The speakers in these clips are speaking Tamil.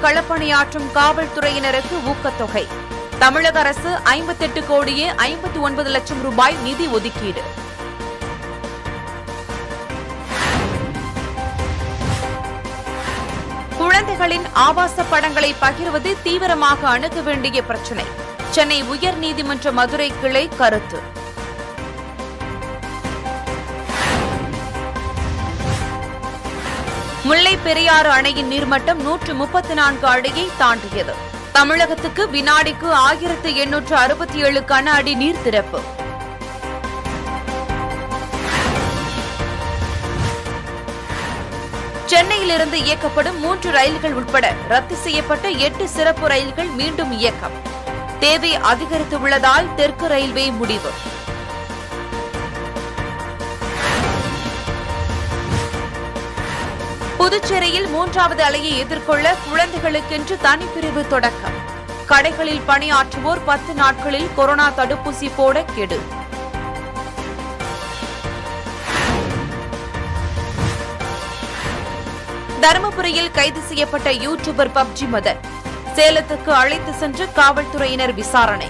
களப்பணியாற்றும் காவல்துறையினருக்கு ஊக்கத்தொகை தமிழக அரசு ஐம்பத்தெட்டு கோடியே ஐம்பத்தி ஒன்பது லட்சம் ரூபாய் நிதி ஒதுக்கீடு குழந்தைகளின் ஆபாச படங்களை பகிர்வது தீவிரமாக அணுக வேண்டிய பிரச்சினை சென்னை உயர்நீதிமன்ற மதுரை கிளை கருத்து முல்லை பெரியாறு அணையின் நீர்மட்டம் நூற்று முப்பத்தி நான்கு அடியை தாண்டியது தமிழகத்துக்கு வினாடிக்கு ஆயிரத்து எண்ணூற்று அறுபத்தி ஏழு கன அடி நீர் திறப்பு சென்னையிலிருந்து இயக்கப்படும் மூன்று ரயில்கள் உட்பட ரத்து செய்யப்பட்ட எட்டு சிறப்பு ரயில்கள் மீண்டும் இயக்கம் தேவை அதிகரித்துள்ளதால் தெற்கு ரயில்வே முடிவு புதுச்சேரியில் மூன்றாவது அலையை எதிர்கொள்ள குழந்தைகளுக்கென்று தனிப்பிரிவு தொடக்கம் கடைகளில் பணியாற்றுவோர் பத்து நாட்களில் கொரோனா தடுப்பூசி போட கெடு தருமபுரியில் கைது செய்யப்பட்ட யூடியூபர் பப்ஜி மதன் சேலத்துக்கு அழைத்து சென்று காவல்துறையினர் விசாரணை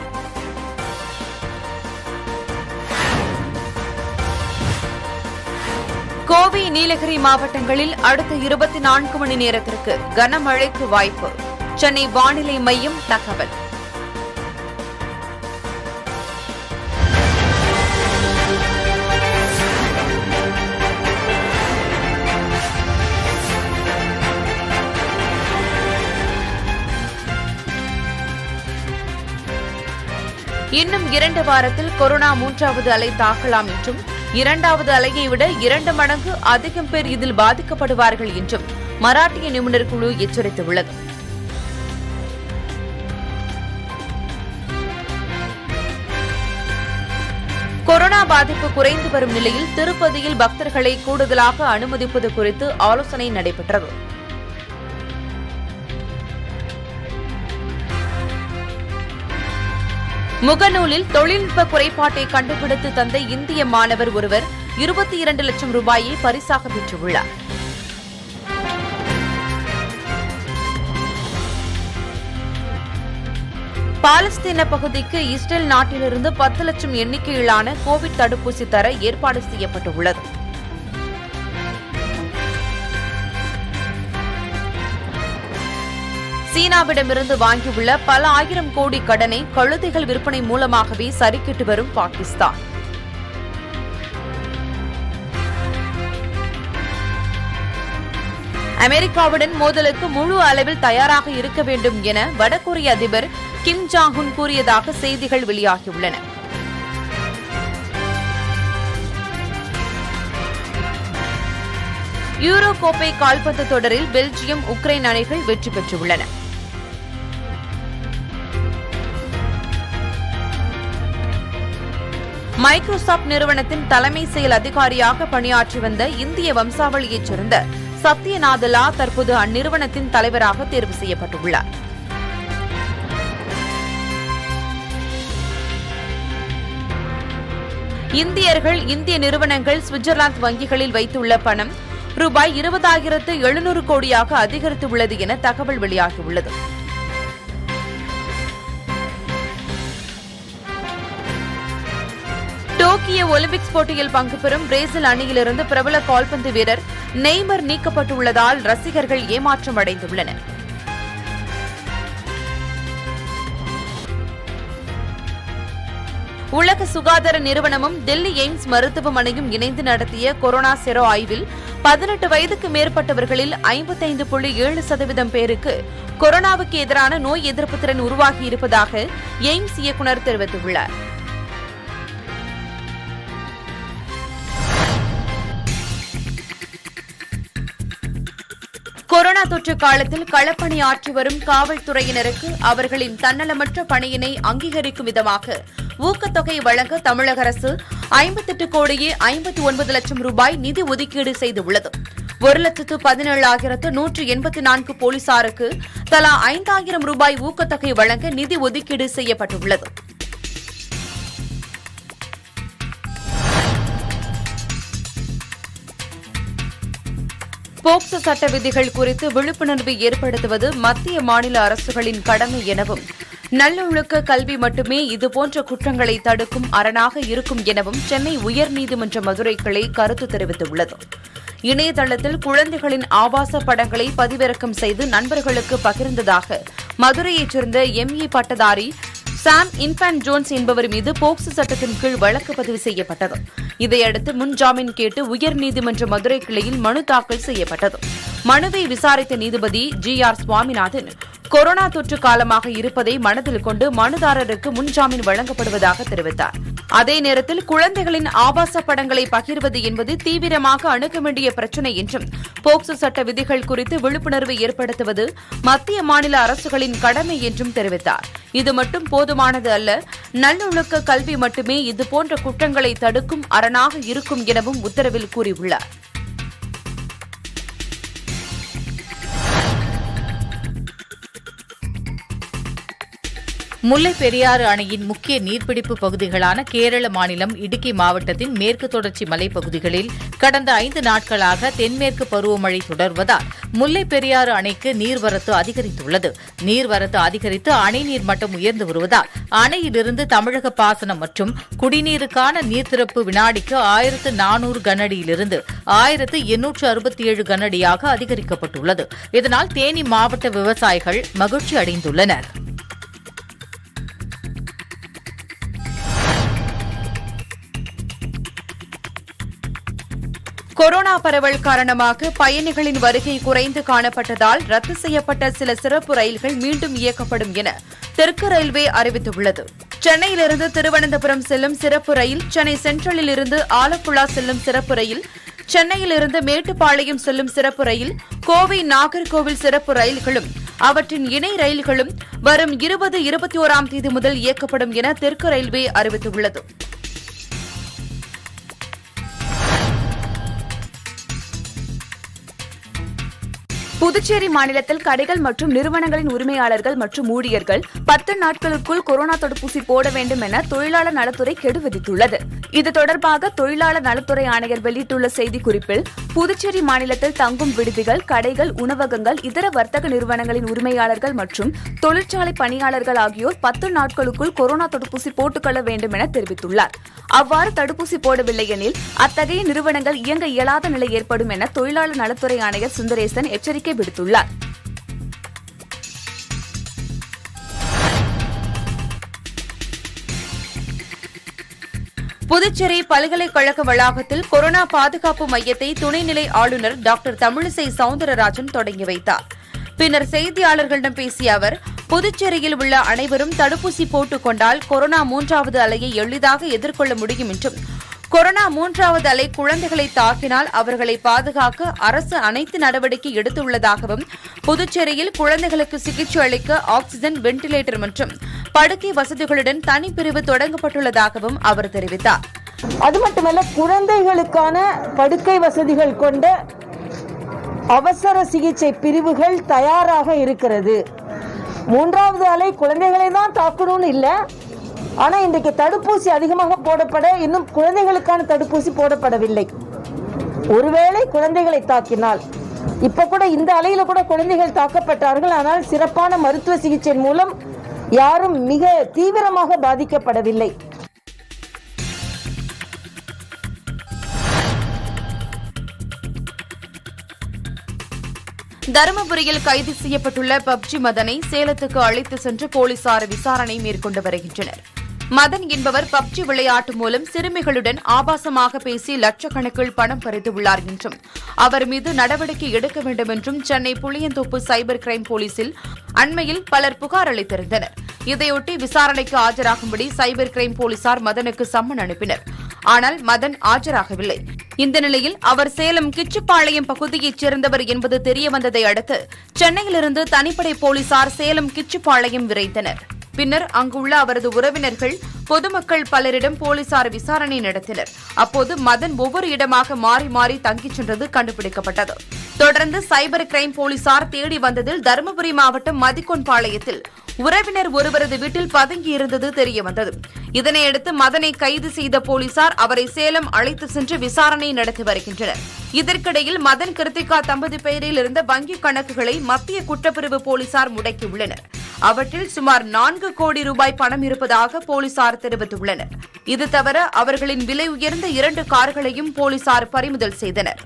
கோவை நீலகிரி மாவட்டங்களில் அடுத்த இருபத்தி நான்கு மணி நேரத்திற்கு கனமழைக்கு வாய்ப்பு சென்னை வானிலை மையம் தகவல் இன்னும் இரண்டு வாரத்தில் கொரோனா மூன்றாவது அலை தாக்கலாம் என்றும் இரண்டாவது அலையை விட இரண்டு மடங்கு அதிகம் பேர் இதில் பாதிக்கப்படுவார்கள் என்றும் மராட்டிய நிபுணர் குழு எச்சரித்துள்ளது கொரோனா பாதிப்பு குறைந்து வரும் நிலையில் திருப்பதியில் பக்தர்களை கூடுதலாக அனுமதிப்பது குறித்து ஆலோசனை நடைபெற்றது முகநூலில் தொழில்நுட்ப குறைபாட்டை கண்டுபிடித்து தந்த இந்திய மாணவர் ஒருவர் இருபத்தி இரண்டு லட்சம் ரூபாயை பரிசாக பெற்றுள்ளார் பாலஸ்தீன பகுதிக்கு இஸ்ரேல் நாட்டிலிருந்து பத்து லட்சம் எண்ணிக்கையிலான கோவிட் தடுப்பூசி தர ஏற்பாடு செய்யப்பட்டுள்ளது சீனாவிடமிருந்து வாங்கியுள்ள பல ஆயிரம் கோடி கடனை கழுதைகள் விற்பனை மூலமாகவே சரிக்கிட்டு வரும் பாகிஸ்தான் அமெரிக்காவுடன் மோதலுக்கு முழு அளவில் தயாராக இருக்க வேண்டும் என வடகொரிய அதிபர் கிம் ஜாங் உன் கூறியதாக செய்திகள் வெளியாகியுள்ளன யூரோ கோப்பை கால்பந்து தொடரில் பெல்ஜியம் உக்ரைன் அணிகள் வெற்றி பெற்றுள்ளன மைக்ரோசாப்ட் நிறுவனத்தின் தலைமை செயல் அதிகாரியாக பணியாற்றி வந்த இந்திய வம்சாவளியைச் சேர்ந்த சத்ய நாதலா தற்போது அந்நிறுவனத்தின் தலைவராக தேர்வு செய்யப்பட்டுள்ளார் இந்தியர்கள் இந்திய நிறுவனங்கள் சுவிட்சர்லாந்து வங்கிகளில் வைத்துள்ள பணம் ரூபாய் இருபதாயிரத்து எழுநூறு கோடியாக அதிகரித்துள்ளது என தகவல் வெளியாகியுள்ளது டோக்கியோ ஒலிம்பிக்ஸ் போட்டியில் பங்கு பெறும் பிரேசில் அணியிலிருந்து பிரபல கால்பந்து வீரர் நெய்மர் நீக்கப்பட்டுள்ளதால் ரசிகர்கள் ஏமாற்றம் அடைந்துள்ளனர் உலக சுகாதார நிறுவனமும் டெல்லி எய்ம்ஸ் மருத்துவமனையும் இணைந்து நடத்திய கொரோனா செரோ ஆய்வில் பதினெட்டு வயதுக்கு மேற்பட்டவர்களில் ஐம்பத்தைந்து புள்ளி ஏழு சதவீதம் பேருக்கு கொரோனாவுக்கு எதிரான நோய் எதிர்ப்பு திறன் உருவாகியிருப்பதாக எய்ம்ஸ் இயக்குநர் தெரிவித்துள்ளார் கொரோனா தொற்று காலத்தில் களப்பணி ஆற்றி வரும் காவல்துறையினருக்கு அவர்களின் தன்னலமற்ற பணியினை அங்கீகரிக்கும் விதமாக ஊக்கத்தொகை வழங்க தமிழக அரசு ஐம்பத்தெட்டு கோடியே ஐம்பத்தி ஒன்பது லட்சம் ரூபாய் நிதி ஒதுக்கீடு செய்துள்ளது ஒரு லட்சத்து பதினேழாயிரத்து நூற்று எண்பத்தி நான்கு போலீசாருக்கு தலா ஐந்தாயிரம் ரூபாய் ஊக்கத்தொகை வழங்க நிதி ஒதுக்கீடு செய்யப்பட்டுள்ளது போக்சோ சட்ட விதிகள் குறித்து விழிப்புணர்வு ஏற்படுத்துவது மத்திய மாநில அரசுகளின் கடமை எனவும் நல்லொழுக்க கல்வி மட்டுமே இதுபோன்ற குற்றங்களை தடுக்கும் அரணாக இருக்கும் எனவும் சென்னை உயர்நீதிமன்ற மதுரை கிளை கருத்து தெரிவித்துள்ளது இணையதளத்தில் குழந்தைகளின் ஆபாச படங்களை பதிவிறக்கம் செய்து நண்பர்களுக்கு பகிர்ந்ததாக மதுரையைச் சேர்ந்த எம்ஏ பட்டதாரி சாம் இன்ஃபான் ஜோன்ஸ் என்பவர் மீது போக்சோ சட்டத்தின் கீழ் வழக்கு பதிவு செய்யப்பட்டது இதையடுத்து முன்ஜாமீன் கேட்டு உயர்நீதிமன்ற மதுரை கிளையில் மனு தாக்கல் செய்யப்பட்டது மனுவை விசாரித்த நீதிபதி ஜி ஆர் சுவாமிநாதன் கொரோனா தொற்று காலமாக இருப்பதை மனதில் கொண்டு மனுதாரருக்கு முன்ஜாமீன் வழங்கப்படுவதாக தெரிவித்தார் அதே நேரத்தில் குழந்தைகளின் ஆபாச படங்களை பகிர்வது என்பது தீவிரமாக அணுக வேண்டிய பிரச்சினை என்றும் போக்சோ சட்ட விதிகள் குறித்து விழிப்புணர்வு ஏற்படுத்துவது மத்திய மாநில அரசுகளின் கடமை என்றும் தெரிவித்தார் இது மட்டும் போதுமானது அல்ல நல்லொழுக்க கல்வி மட்டுமே இதுபோன்ற குற்றங்களை தடுக்கும் அரணாக இருக்கும் எனவும் உத்தரவில் கூறியுள்ளார் முல்லை பெரியாறு அணையின் முக்கிய நீர்பிடிப்பு பகுதிகளான கேரள மாநிலம் இடுக்கி மாவட்டத்தின் மேற்கு தொடர்ச்சி மலைப்பகுதிகளில் கடந்த ஐந்து நாட்களாக தென்மேற்கு பருவமழை தொடர்வதால் முல்லை பெரியாறு அணைக்கு நீர்வரத்து அதிகரித்துள்ளது நீர்வரத்து அதிகரித்து அணை நீர் மட்டம் உயர்ந்து வருவதால் அணையிலிருந்து தமிழக பாசனம் மற்றும் குடிநீருக்கான நீர் திறப்பு வினாடிக்கு ஆயிரத்து நானூறு கனஅடியிலிருந்து ஆயிரத்து எண்ணூற்று அறுபத்தி ஏழு கனஅடியாக அதிகரிக்கப்பட்டுள்ளது இதனால் தேனி மாவட்ட விவசாயிகள் மகிழ்ச்சி அடைந்துள்ளனா் கொரோனா பரவல் காரணமாக பயணிகளின் வருகை குறைந்து காணப்பட்டதால் ரத்து செய்யப்பட்ட சில சிறப்பு ரயில்கள் மீண்டும் இயக்கப்படும் என தெற்கு ரயில்வே அறிவித்துள்ளது சென்னையிலிருந்து திருவனந்தபுரம் செல்லும் சிறப்பு ரயில் சென்னை சென்ட்ரலில் இருந்து ஆலப்புழா செல்லும் சிறப்பு ரயில் சென்னையிலிருந்து மேட்டுப்பாளையம் செல்லும் சிறப்பு ரயில் கோவை நாகர்கோவில் சிறப்பு ரயில்களும் அவற்றின் இணை ரயில்களும் வரும் இருபது இருபத்தி ஓராம் தேதி முதல் இயக்கப்படும் என தெற்கு ரயில்வே அறிவித்துள்ளது புதுச்சேரி மாநிலத்தில் கடைகள் மற்றும் நிறுவனங்களின் உரிமையாளர்கள் மற்றும் ஊழியர்கள் பத்து நாட்களுக்குள் கொரோனா தடுப்பூசி போட வேண்டும் என தொழிலாளர் நலத்துறை கெடு விதித்துள்ளது இது தொடர்பாக தொழிலாளர் நலத்துறை ஆணையர் வெளியிட்டுள்ள செய்திக்குறிப்பில் புதுச்சேரி மாநிலத்தில் தங்கும் விடுதிகள் கடைகள் உணவகங்கள் இதர வர்த்தக நிறுவனங்களின் உரிமையாளர்கள் மற்றும் தொழிற்சாலை பணியாளர்கள் ஆகியோர் பத்து நாட்களுக்குள் கொரோனா தடுப்பூசி போட்டுக்கொள்ள வேண்டும் என தெரிவித்துள்ளார் அவ்வாறு தடுப்பூசி போடவில்லை எனில் அத்தகைய நிறுவனங்கள் இயங்க இயலாத நிலை ஏற்படும் என தொழிலாளர் நலத்துறை ஆணையர் சுந்தரேசன் எச்சரிக்கை விடுத்துள்ளார் புதுச்சேரி பல்கலைக்கழக வளாகத்தில் கொரோனா பாதுகாப்பு மையத்தை துணைநிலை ஆளுநர் டாக்டர் தமிழிசை சவுந்தரராஜன் தொடங்கி வைத்தார் பின்னர் செய்தியாளர்களிடம் பேசிய அவர் புதுச்சேரியில் உள்ள அனைவரும் தடுப்பூசி போட்டுக் கொண்டால் கொரோனா மூன்றாவது அலையை எளிதாக எதிர்கொள்ள முடியும் என்றும் கொரோனா மூன்றாவது அலை குழந்தைகளை தாக்கினால் அவர்களை பாதுகாக்க அரசு அனைத்து நடவடிக்கை எடுத்துள்ளதாகவும் புதுச்சேரியில் குழந்தைகளுக்கு சிகிச்சை அளிக்க ஆக்ஸிஜன் வெண்டிலேட்டர் மற்றும் படுக்கை வசதிகளுடன் தனிப்பிரிவு தொடங்கப்பட்டுள்ளதாகவும் அவர் தெரிவித்தார் அது மட்டுமல்ல குழந்தைகளுக்கான படுக்கை வசதிகள் கொண்ட அவசர சிகிச்சை பிரிவுகள் தயாராக இருக்கிறது மூன்றாவது அலை குழந்தைகளை தான் தாக்கணும்னு இல்லை ஆனா இன்றைக்கு தடுப்பூசி அதிகமாக போடப்பட இன்னும் குழந்தைகளுக்கான தடுப்பூசி போடப்படவில்லை ஒருவேளை குழந்தைகளை தாக்கினால் இப்ப கூட இந்த அலையில கூட குழந்தைகள் தாக்கப்பட்டார்கள் ஆனால் சிறப்பான மருத்துவ சிகிச்சை மூலம் யாரும் மிக தீவிரமாக பாதிக்கப்படவில்லை தருமபுரியில் கைது செய்யப்பட்டுள்ள பப்ஜி மதனை சேலத்துக்கு அழைத்து சென்று போலீசார் விசாரணை மேற்கொண்டு வருகின்றனர் மதன் என்பவர் பப்ஜி விளையாட்டு மூலம் சிறுமிகளுடன் ஆபாசமாக பேசி லட்சக்கணக்கில் பணம் பறித்துள்ளார் என்றும் அவர் மீது நடவடிக்கை எடுக்க வேண்டும் என்றும் சென்னை புளியந்தோப்பு சைபர் கிரைம் போலீசில் அண்மையில் பலர் புகார் அளித்திருந்தனர் இதையொட்டி விசாரணைக்கு ஆஜராகும்படி சைபர் கிரைம் போலீசார் மதனுக்கு சம்மன் அனுப்பினர் ஆனால் மதன் ஆஜராகவில்லை இந்த நிலையில் அவர் சேலம் கிச்சுப்பாளையம் பகுதியைச் சேர்ந்தவர் என்பது தெரியவந்ததை அடுத்து சென்னையிலிருந்து தனிப்படை போலீசார் சேலம் கிச்சுப்பாளையம் விரைந்தனர் பின்னர் அங்குள்ள அவரது உறவினர்கள் பொதுமக்கள் பலரிடம் போலீசார் விசாரணை நடத்தினர் அப்போது மதன் ஒவ்வொரு இடமாக மாறி மாறி தங்கிச் சென்றது கண்டுபிடிக்கப்பட்டது தொடர்ந்து சைபர் கிரைம் போலீசார் தேடி வந்ததில் தருமபுரி மாவட்டம் மதிக்கொன்பாளையத்தில் உறவினர் ஒருவரது வீட்டில் பதுங்கியிருந்தது தெரியவந்தது இதனையடுத்து மதனை கைது செய்த போலீசார் அவரை சேலம் அழைத்து சென்று விசாரணை நடத்தி வருகின்றனர் இதற்கிடையில் மதன் கிருத்திகா தம்பதி பெயரில் இருந்த வங்கிக் கணக்குகளை மத்திய குற்றப்பிரிவு போலீசார் முடக்கியுள்ளனர் அவற்றில் சுமார் நான்கு கோடி ரூபாய் பணம் இருப்பதாக போலீசார் தெரிவித்துள்ளனர் இது தவிர அவர்களின் விலை உயர்ந்த இரண்டு கார்களையும் போலீசார் பறிமுதல் செய்தனர்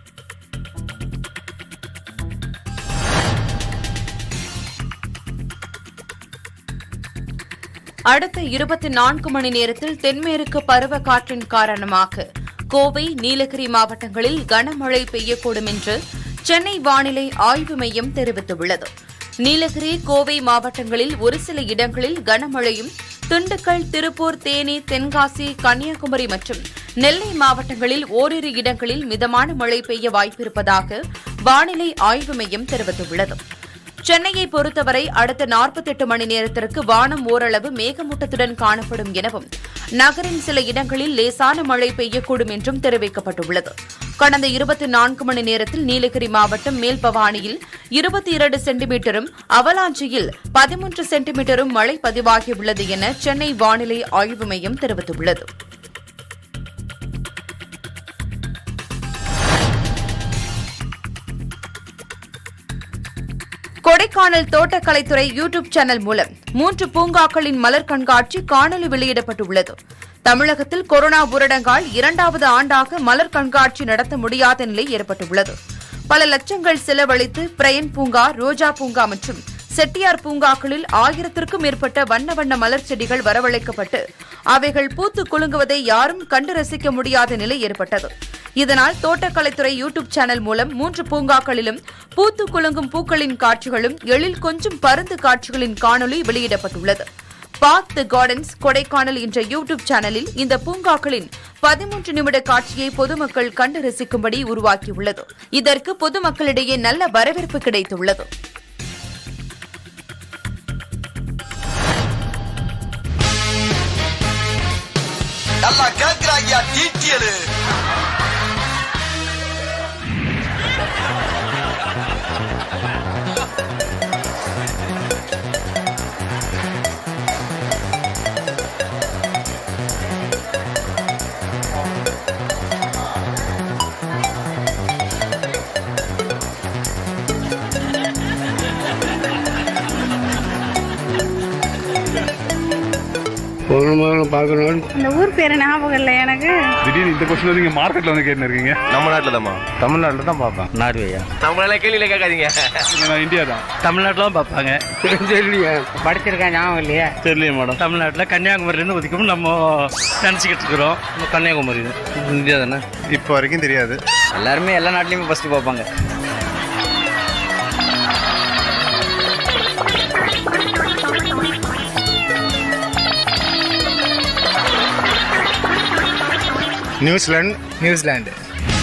அடுத்த இருபத்தி நான்கு மணி நேரத்தில் தென்மேற்கு பருவ காற்றின் காரணமாக கோவை நீலகிரி மாவட்டங்களில் கனமழை பெய்யக்கூடும் என்று சென்னை வானிலை ஆய்வு மையம் தெரிவித்துள்ளது நீலகிரி கோவை மாவட்டங்களில் ஒரு சில இடங்களில் கனமழையும் திண்டுக்கல் திருப்பூர் தேனி தென்காசி கன்னியாகுமரி மற்றும் நெல்லை மாவட்டங்களில் ஓரிரு இடங்களில் மிதமான மழை பெய்ய வாய்ப்பிருப்பதாக வானிலை ஆய்வு மையம் தெரிவித்துள்ளது சென்னையை பொறுத்தவரை அடுத்த 48 மணி நேரத்திற்கு வானம் ஓரளவு மேகமூட்டத்துடன் காணப்படும் எனவும் நகரின் சில இடங்களில் லேசான மழை பெய்யக்கூடும் என்றும் தெரிவிக்கப்பட்டுள்ளது கடந்த இருபத்தி நான்கு மணி நேரத்தில் நீலகிரி மாவட்டம் மேல்பவானியில் இருபத்தி இரண்டு சென்டிமீட்டரும் அவலாஞ்சியில் பதிமூன்று சென்டிமீட்டரும் மழை பதிவாகியுள்ளது என சென்னை வானிலை ஆய்வு மையம் தெரிவித்துள்ளது கொடைக்கானல் தோட்டக்கலைத்துறை யூ டியூப் சேனல் மூலம் மூன்று பூங்காக்களின் மலர் கண்காட்சி காணொலி வெளியிடப்பட்டுள்ளது தமிழகத்தில் கொரோனா ஊரடங்கால் இரண்டாவது ஆண்டாக மலர் கண்காட்சி நடத்த முடியாத நிலை ஏற்பட்டுள்ளது பல லட்சங்கள் செலவழித்து பிரயன் பூங்கா ரோஜா பூங்கா மற்றும் செட்டியார் பூங்காக்களில் ஆயிரத்திற்கும் மேற்பட்ட வண்ண வண்ண மலர் செடிகள் வரவழைக்கப்பட்டு அவைகள் பூத்து குலுங்குவதை யாரும் கண்டு ரசிக்க முடியாத நிலை ஏற்பட்டது இதனால் தோட்டக்கலைத்துறை யூ டியூப் சேனல் மூலம் மூன்று பூங்காக்களிலும் பூத்து குலுங்கும் பூக்களின் காட்சிகளும் எழில் கொஞ்சம் பருந்து காட்சிகளின் காணொலி வெளியிடப்பட்டுள்ளது பாத் தி கார்டன்ஸ் கொடைக்கானல் என்ற யூடியூப் சேனலில் இந்த பூங்காக்களின் பதிமூன்று நிமிட காட்சியை பொதுமக்கள் கண்டு ரசிக்கும்படி உருவாக்கியுள்ளது இதற்கு பொதுமக்களிடையே நல்ல வரவேற்பு கிடைத்துள்ளது நல்லா கேக்குறாங்க டீட்டியலு போகணும் பார்க்கணும் அந்த ஊர் பேரு ஞாபகம் இல்லை எனக்கு திடீர்னு இந்த கொஸ்டின் நீங்க மார்க்கெட்ல வந்து கேட்டு இருக்கீங்க நம்ம நாட்டுல தான்மா தமிழ்நாட்டில் தான் பார்ப்பேன் நார்வேயா நம்மளால கேள்வியில கேட்காதீங்க நான் இந்தியா தான் தமிழ்நாட்டில் தான் பார்ப்பாங்க தெரியலையா படிச்சிருக்கேன் ஞாபகம் இல்லையா தெரியலையே மேடம் தமிழ்நாட்டில் கன்னியாகுமரியிலேருந்து ஒதுக்கணும் நம்ம நினச்சிக்கிட்டு இருக்கிறோம் நம்ம கன்னியாகுமரி தான் இந்தியா தானே இப்போ வரைக்கும் தெரியாது எல்லாருமே எல்லா நாட்டிலையுமே ஃபஸ்ட்டு பார்ப்பாங்க நியூசிலாந்து நியூசிலாந்து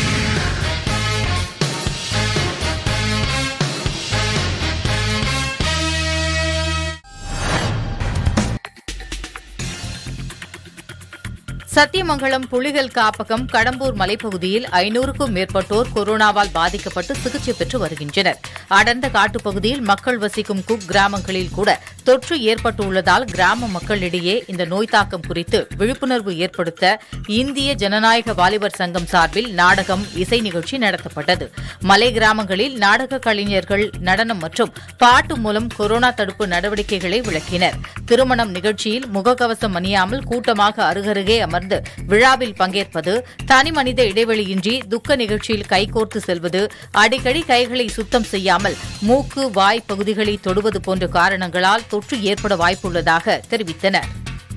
சத்தியமங்கலம் புலிகள் காப்பகம் கடம்பூர் மலைப்பகுதியில் ஐநூறுக்கும் மேற்பட்டோர் கொரோனாவால் பாதிக்கப்பட்டு சிகிச்சை பெற்று வருகின்றனர் அடர்ந்த காட்டுப்பகுதியில் மக்கள் வசிக்கும் குக் கிராமங்களில் கூட தொற்று ஏற்பட்டுள்ளதால் கிராம மக்களிடையே இந்த நோய் தாக்கம் குறித்து விழிப்புணர்வு ஏற்படுத்த இந்திய ஜனநாயக வாலிபர் சங்கம் சார்பில் நாடகம் இசை நிகழ்ச்சி நடத்தப்பட்டது மலை கிராமங்களில் நாடக கலைஞர்கள் நடனம் மற்றும் பாட்டு மூலம் கொரோனா தடுப்பு நடவடிக்கைகளை விளக்கினர் திருமணம் நிகழ்ச்சியில் முகக்கவசம் அணியாமல் கூட்டமாக அருகருகே அமர்ந்து விழாவில் பங்கேற்பது தனிமனித இடைவெளியின்றி துக்க நிகழ்ச்சியில் கைகோர்த்து செல்வது அடிக்கடி கைகளை சுத்தம் செய்யாமல் மூக்கு வாய் பகுதிகளை தொடுவது போன்ற காரணங்களால் தொற்று ஏற்பட வாய்ப்புள்ளதாக தெரிவித்தனர்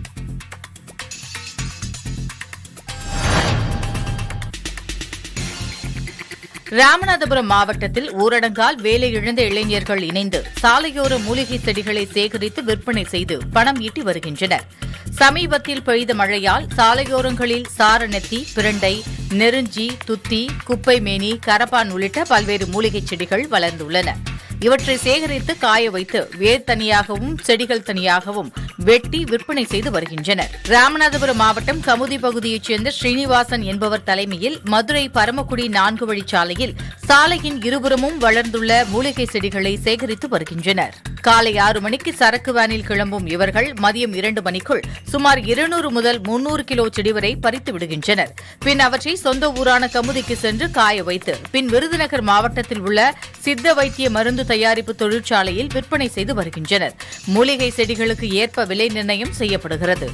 ராமநாதபுரம் மாவட்டத்தில் ஊரடங்கால் வேலை இழந்த இளைஞர்கள் இணைந்து சாலையோர மூலிகை செடிகளை சேகரித்து விற்பனை செய்து பணம் ஈட்டி வருகின்றனர் சமீபத்தில் பெய்த மழையால் சாலையோரங்களில் சாரணத்தி பிரண்டை நெருஞ்சி துத்தி குப்பைமேனி கரப்பான் உள்ளிட்ட பல்வேறு மூலிகைச் செடிகள் வளர்ந்துள்ளன இவற்றை சேகரித்து காய வைத்து வேர் தனியாகவும் செடிகள் தனியாகவும் வெட்டி விற்பனை செய்து வருகின்றனர் ராமநாதபுரம் மாவட்டம் கமுதி பகுதியைச் சேர்ந்த ஸ்ரீனிவாசன் என்பவர் தலைமையில் மதுரை பரமக்குடி நான்கு வழிச்சாலையில் சாலையின் இருபுறமும் வளர்ந்துள்ள மூலிகை செடிகளை சேகரித்து வருகின்றனர் காலை ஆறு மணிக்கு சரக்கு வேனில் கிளம்பும் இவர்கள் மதியம் இரண்டு மணிக்குள் சுமார் இருநூறு முதல் முன்னூறு கிலோ செடி வரை பறித்து விடுகின்றனர் பின் அவற்றை சொந்த ஊரான கமுதிக்கு சென்று காய வைத்து பின் விருதுநகர் மாவட்டத்தில் உள்ள சித்த வைத்திய மருந்து தயாரிப்பு தொழிற்சாலையில் விற்பனை செய்து வருகின்றனர் மூலிகை செடிகளுக்கு ஏற்ப விலை நிர்ணயம் செய்யப்படுகிறது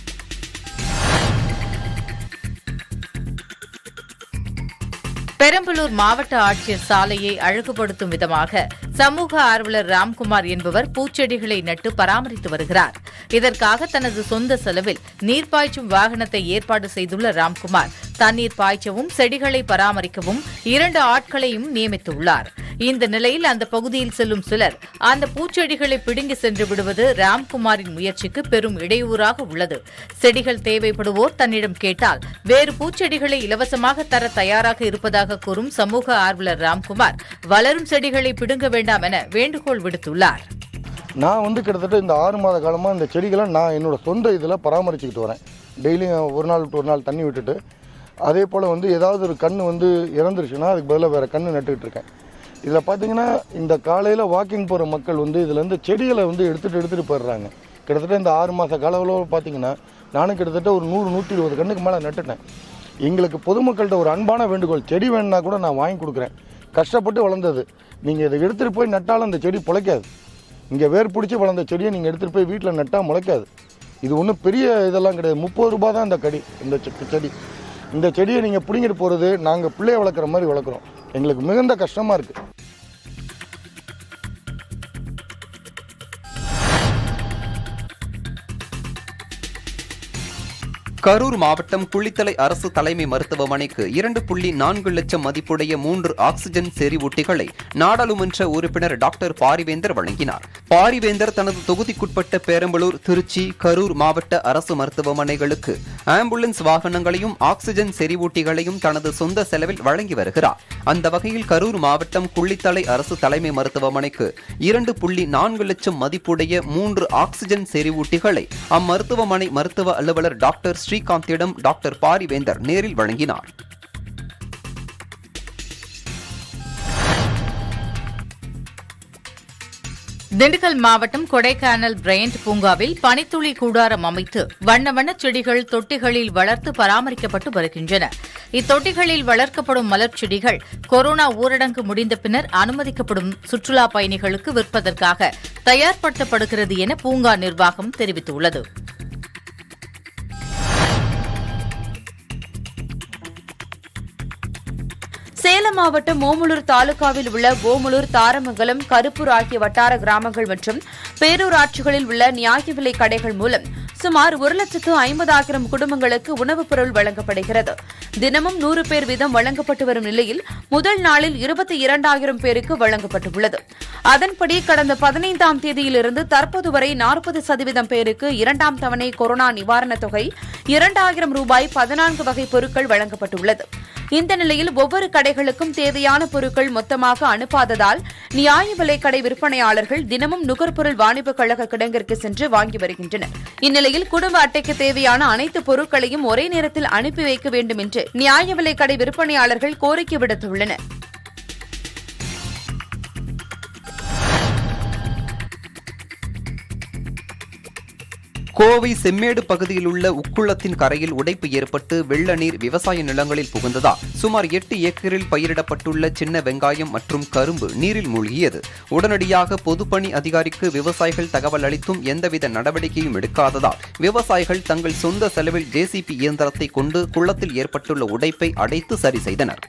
பெரம்பலூர் மாவட்ட ஆட்சியர் சாலையை அழகுபடுத்தும் விதமாக சமூக ஆர்வலர் ராம்குமார் என்பவர் பூச்செடிகளை நட்டு பராமரித்து வருகிறார் இதற்காக தனது சொந்த செலவில் நீர்ப்பாய்ச்சும் வாகனத்தை ஏற்பாடு செய்துள்ள ராம்குமார் தண்ணீர் பாய்ச்சவும் செடிகளை பராமரிக்கவும் இரண்டு ஆட்களையும் நியமித்துள்ளார் இந்த நிலையில் அந்த பகுதியில் செல்லும் சிலர் அந்த பூச்செடிகளை பிடுங்கி சென்று விடுவது ராம்குமாரின் முயற்சிக்கு பெரும் இடையூறாக உள்ளது செடிகள் தேவைப்படுவோர் தன்னிடம் கேட்டால் வேறு பூச்செடிகளை இலவசமாக தர தயாராக இருப்பதாக கூறும் சமூக ஆர்வலர் ராம்குமார் வளரும் செடிகளை பிடுங்க வேண்டாம் என வேண்டுகோள் விடுத்துள்ளார் நான் வந்து கிட்டத்தட்ட இந்த ஆறு மாத காலமாக இந்த செடிகளை நான் என்னோட சொந்த இதில் பராமரிச்சுக்கிட்டு வரேன் டெய்லியும் ஒரு நாள் விட்டு ஒரு நாள் தண்ணி விட்டுட்டு அதே போல் வந்து ஏதாவது ஒரு கன்று வந்து இறந்துருச்சுன்னா அதுக்கு பதிலாக வேறு கன்று நட்டுக்கிட்டு இருக்கேன் இதில் பார்த்தீங்கன்னா இந்த காலையில் வாக்கிங் போகிற மக்கள் வந்து இதுலேருந்து செடிகளை வந்து எடுத்துகிட்டு எடுத்துகிட்டு போயிடுறாங்க கிட்டத்தட்ட இந்த ஆறு மாத கால அளவில் பார்த்தீங்கன்னா நானும் கிட்டத்தட்ட ஒரு நூறு நூற்றி இருபது கண்ணுக்கு மேலே நட்டுட்டேன் எங்களுக்கு பொதுமக்கள்கிட்ட ஒரு அன்பான வேண்டுகோள் செடி வேணும்னா கூட நான் வாங்கி கொடுக்குறேன் கஷ்டப்பட்டு வளர்ந்தது நீங்கள் இதை எடுத்துகிட்டு போய் நட்டாலும் அந்த செடி பிழைக்காது இங்கே வேர் பிடிச்சி வளர்ந்த செடியை நீங்கள் எடுத்துகிட்டு போய் வீட்டில் நட்டால் முளைக்காது இது ஒன்றும் பெரிய இதெல்லாம் கிடையாது முப்பது ரூபாய் தான் இந்த கடி இந்த செ- செடி இந்த செடியை நீங்கள் பிடிங்கிட்டு போகிறது நாங்கள் பிள்ளைய வளர்க்குற மாதிரி வளர்க்குறோம் எங்களுக்கு மிகுந்த கஷ்டமாக இருக்குது கரூர் மாவட்டம் குளித்தலை அரசு தலைமை மருத்துவமனைக்கு இரண்டு புள்ளி நான்கு லட்சம் மதிப்புடைய மூன்று ஆக்ஸிஜன் செறிவூட்டிகளை நாடாளுமன்ற உறுப்பினர் டாக்டர் பாரிவேந்தர் வழங்கினார் பாரிவேந்தர் தனது தொகுதிக்குட்பட்ட பெரம்பலூர் திருச்சி கரூர் மாவட்ட அரசு மருத்துவமனைகளுக்கு ஆம்புலன்ஸ் வாகனங்களையும் ஆக்ஸிஜன் செறிவூட்டிகளையும் தனது சொந்த செலவில் வழங்கி வருகிறார் அந்த வகையில் கரூர் மாவட்டம் குளித்தலை அரசு தலைமை மருத்துவமனைக்கு இரண்டு புள்ளி நான்கு லட்சம் மதிப்புடைய மூன்று ஆக்ஸிஜன் செறிவூட்டிகளை அம்மருத்துவமனை மருத்துவ அலுவலர் டாக்டர் ஸ்ரீகாந்திடம் டாக்டர் பாரிவேந்தர் நேரில் வழங்கினார் திண்டுக்கல் மாவட்டம் கொடைக்கானல் பிரையண்ட் பூங்காவில் பனித்துளி கூடாரம் அமைத்து வண்ண வண்ண செடிகள் தொட்டிகளில் வளர்த்து பராமரிக்கப்பட்டு வருகின்றன இத்தொட்டிகளில் வளர்க்கப்படும் மலர் செடிகள் கொரோனா ஊரடங்கு முடிந்த பின்னர் அனுமதிக்கப்படும் சுற்றுலா பயணிகளுக்கு விற்பதற்காக தயார்படுத்தப்படுகிறது என பூங்கா நிர்வாகம் தெரிவித்துள்ளது சேலம் மாவட்டம் ஓமலூர் தாலுகாவில் உள்ள ஓமலூர் தாரமங்கலம் கருப்பூர் ஆகிய வட்டார கிராமங்கள் மற்றும் பேரூராட்சிகளில் உள்ள நியாய விலை கடைகள் மூலம் சுமார் ஒரு லட்சத்து ஐம்பதாயிரம் குடும்பங்களுக்கு உணவுப் பொருள் வழங்கப்படுகிறது தினமும் நூறு பேர் வீதம் வழங்கப்பட்டு வரும் நிலையில் முதல் நாளில் இருபத்தி இரண்டாயிரம் பேருக்கு வழங்கப்பட்டுள்ளது அதன்படி கடந்த பதினைந்தாம் தேதியிலிருந்து தற்போது வரை நாற்பது சதவீதம் பேருக்கு இரண்டாம் தவணை கொரோனா நிவாரணத் தொகை இரண்டாயிரம் ரூபாய் பதினான்கு வகை பொருட்கள் வழங்கப்பட்டுள்ளது இந்த நிலையில் ஒவ்வொரு கடைகளுக்கும் தேவையான பொருட்கள் மொத்தமாக அனுப்பாததால் நியாய விலைக் கடை விற்பனையாளர்கள் தினமும் நுகர்பொருள் வாணிபக் கழக கிடங்கிற்கு சென்று வாங்கி வருகின்றனர் இந்நிலையில் குடும்ப அட்டைக்கு தேவையான அனைத்து பொருட்களையும் ஒரே நேரத்தில் அனுப்பி வைக்க வேண்டும் என்று நியாய விலைக் கடை விற்பனையாளர்கள் கோரிக்கை விடுத்துள்ளனர் கோவை செம்மேடு பகுதியில் உள்ள உக்குளத்தின் கரையில் உடைப்பு ஏற்பட்டு வெள்ள நீர் விவசாய நிலங்களில் புகுந்ததால் சுமார் எட்டு ஏக்கரில் பயிரிடப்பட்டுள்ள சின்ன வெங்காயம் மற்றும் கரும்பு நீரில் மூழ்கியது உடனடியாக பொதுப்பணி அதிகாரிக்கு விவசாயிகள் தகவல் அளித்தும் எந்தவித நடவடிக்கையும் எடுக்காததால் விவசாயிகள் தங்கள் சொந்த செலவில் ஜேசிபி இயந்திரத்தை கொண்டு குளத்தில் ஏற்பட்டுள்ள உடைப்பை அடைத்து சரி செய்தனர்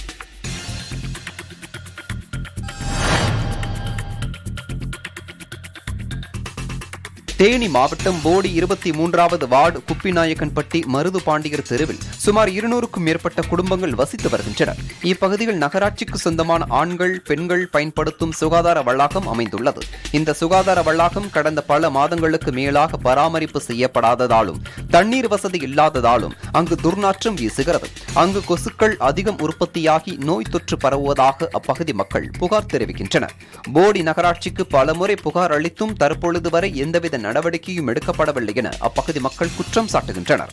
தேனி மாவட்டம் போடி இருபத்தி மூன்றாவது வார்டு குப்பிநாயக்கன்பட்டி மருது பாண்டியர் தெருவில் சுமார் இருநூறுக்கும் மேற்பட்ட குடும்பங்கள் வசித்து வருகின்றனர் இப்பகுதியில் நகராட்சிக்கு சொந்தமான ஆண்கள் பெண்கள் பயன்படுத்தும் சுகாதார வளாகம் அமைந்துள்ளது இந்த சுகாதார வளாகம் கடந்த பல மாதங்களுக்கு மேலாக பராமரிப்பு செய்யப்படாததாலும் தண்ணீர் வசதி இல்லாததாலும் அங்கு துர்நாற்றம் வீசுகிறது அங்கு கொசுக்கள் அதிகம் உற்பத்தியாகி நோய் தொற்று பரவுவதாக அப்பகுதி மக்கள் புகார் தெரிவிக்கின்றனர் போடி நகராட்சிக்கு பலமுறை புகார் அளித்தும் தற்பொழுது வரை எந்தவித நடவடிக்கையும் எடுக்கப்படவில்லை என அப்பகுதி மக்கள் குற்றம் சாட்டுகின்றனர்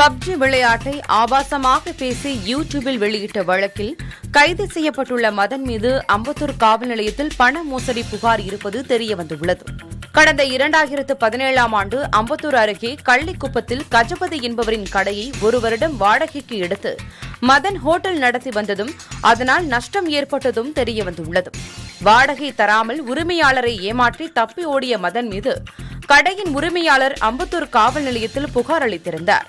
பப்ஜி விளையாட்டை ஆபாசமாக பேசி யூடியூபில் வெளியிட்ட வழக்கில் கைது செய்யப்பட்டுள்ள மதன் மீது அம்பத்தூர் காவல் நிலையத்தில் பண மோசடி புகார் இருப்பது தெரியவந்துள்ளது கடந்த இரண்டாயிரத்து பதினேழாம் ஆண்டு அம்பத்தூர் அருகே கள்ளிக்குப்பத்தில் கஜபதி என்பவரின் கடையை ஒரு வருடம் வாடகைக்கு எடுத்து மதன் ஹோட்டல் நடத்தி வந்ததும் அதனால் நஷ்டம் ஏற்பட்டதும் தெரியவந்துள்ளது வாடகை தராமல் உரிமையாளரை ஏமாற்றி தப்பி ஓடிய மதன் மீது கடையின் உரிமையாளர் அம்பத்தூர் காவல் நிலையத்தில் புகார் அளித்திருந்தார்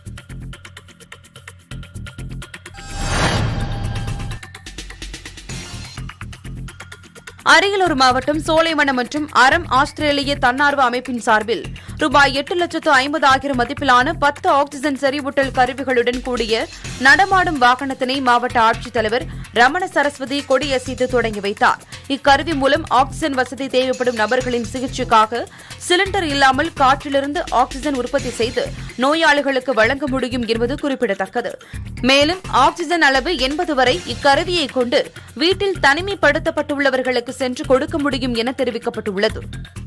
அரியலூர் மாவட்டம் சோலைவனம் மற்றும் அறம் ஆஸ்திரேலிய தன்னார்வ அமைப்பின் சார்பில் ரூபாய் எட்டு லட்சத்து ஐம்பதாயிரம் மதிப்பிலான பத்து ஆக்ஸிஜன் செறிவூட்டல் கருவிகளுடன் கூடிய நடமாடும் வாகனத்தினை மாவட்ட ஆட்சித்தலைவர் ரமண சரஸ்வதி கொடியசைத்து தொடங்கி வைத்தார் இக்கருவி மூலம் ஆக்ஸிஜன் வசதி தேவைப்படும் நபர்களின் சிகிச்சைக்காக சிலிண்டர் இல்லாமல் காற்றிலிருந்து ஆக்ஸிஜன் உற்பத்தி செய்து நோயாளிகளுக்கு வழங்க முடியும் என்பது குறிப்பிடத்தக்கது மேலும் ஆக்ஸிஜன் அளவு எண்பது வரை இக்கருவியை கொண்டு வீட்டில் தனிமைப்படுத்தப்பட்டுள்ளவர்களுக்கு சென்று கொடுக்க முடியும் என தெரிவிக்கப்பட்டுள்ளது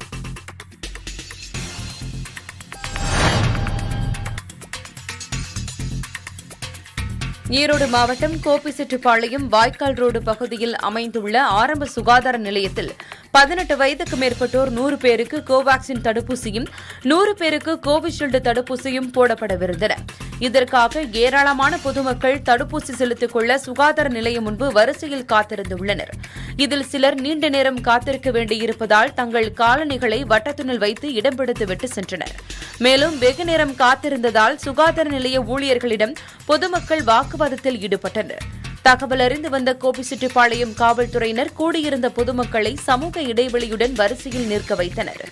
ஈரோடு மாவட்டம் கோபிச்செட்டிப்பாளையம் வாய்க்கால் ரோடு பகுதியில் அமைந்துள்ள ஆரம்ப சுகாதார நிலையத்தில் பதினெட்டு வயதுக்கு மேற்பட்டோர் நூறு பேருக்கு கோவாக்சின் தடுப்பூசியும் நூறு பேருக்கு கோவிஷீல்டு தடுப்பூசியும் போடப்படவிருந்தன இதற்காக ஏராளமான பொதுமக்கள் தடுப்பூசி செலுத்திக் கொள்ள சுகாதார நிலையம் முன்பு வரிசையில் காத்திருந்துள்ளனர் இதில் சிலர் நீண்ட நேரம் காத்திருக்க வேண்டியிருப்பதால் தங்கள் காலணிகளை வட்டத்துணில் வைத்து இடம் பிடித்துவிட்டு சென்றனர் மேலும் வெகு நேரம் காத்திருந்ததால் சுகாதார நிலைய ஊழியர்களிடம் பொதுமக்கள் வாக்குவாதத்தில் ஈடுபட்டனர் தகவல் அறிந்து வந்த கோபிச்செட்டிப்பாளையம் காவல்துறையினர் கூடியிருந்த பொதுமக்களை சமூக இடைவெளியுடன் வரிசையில் நிற்க வைத்தனர்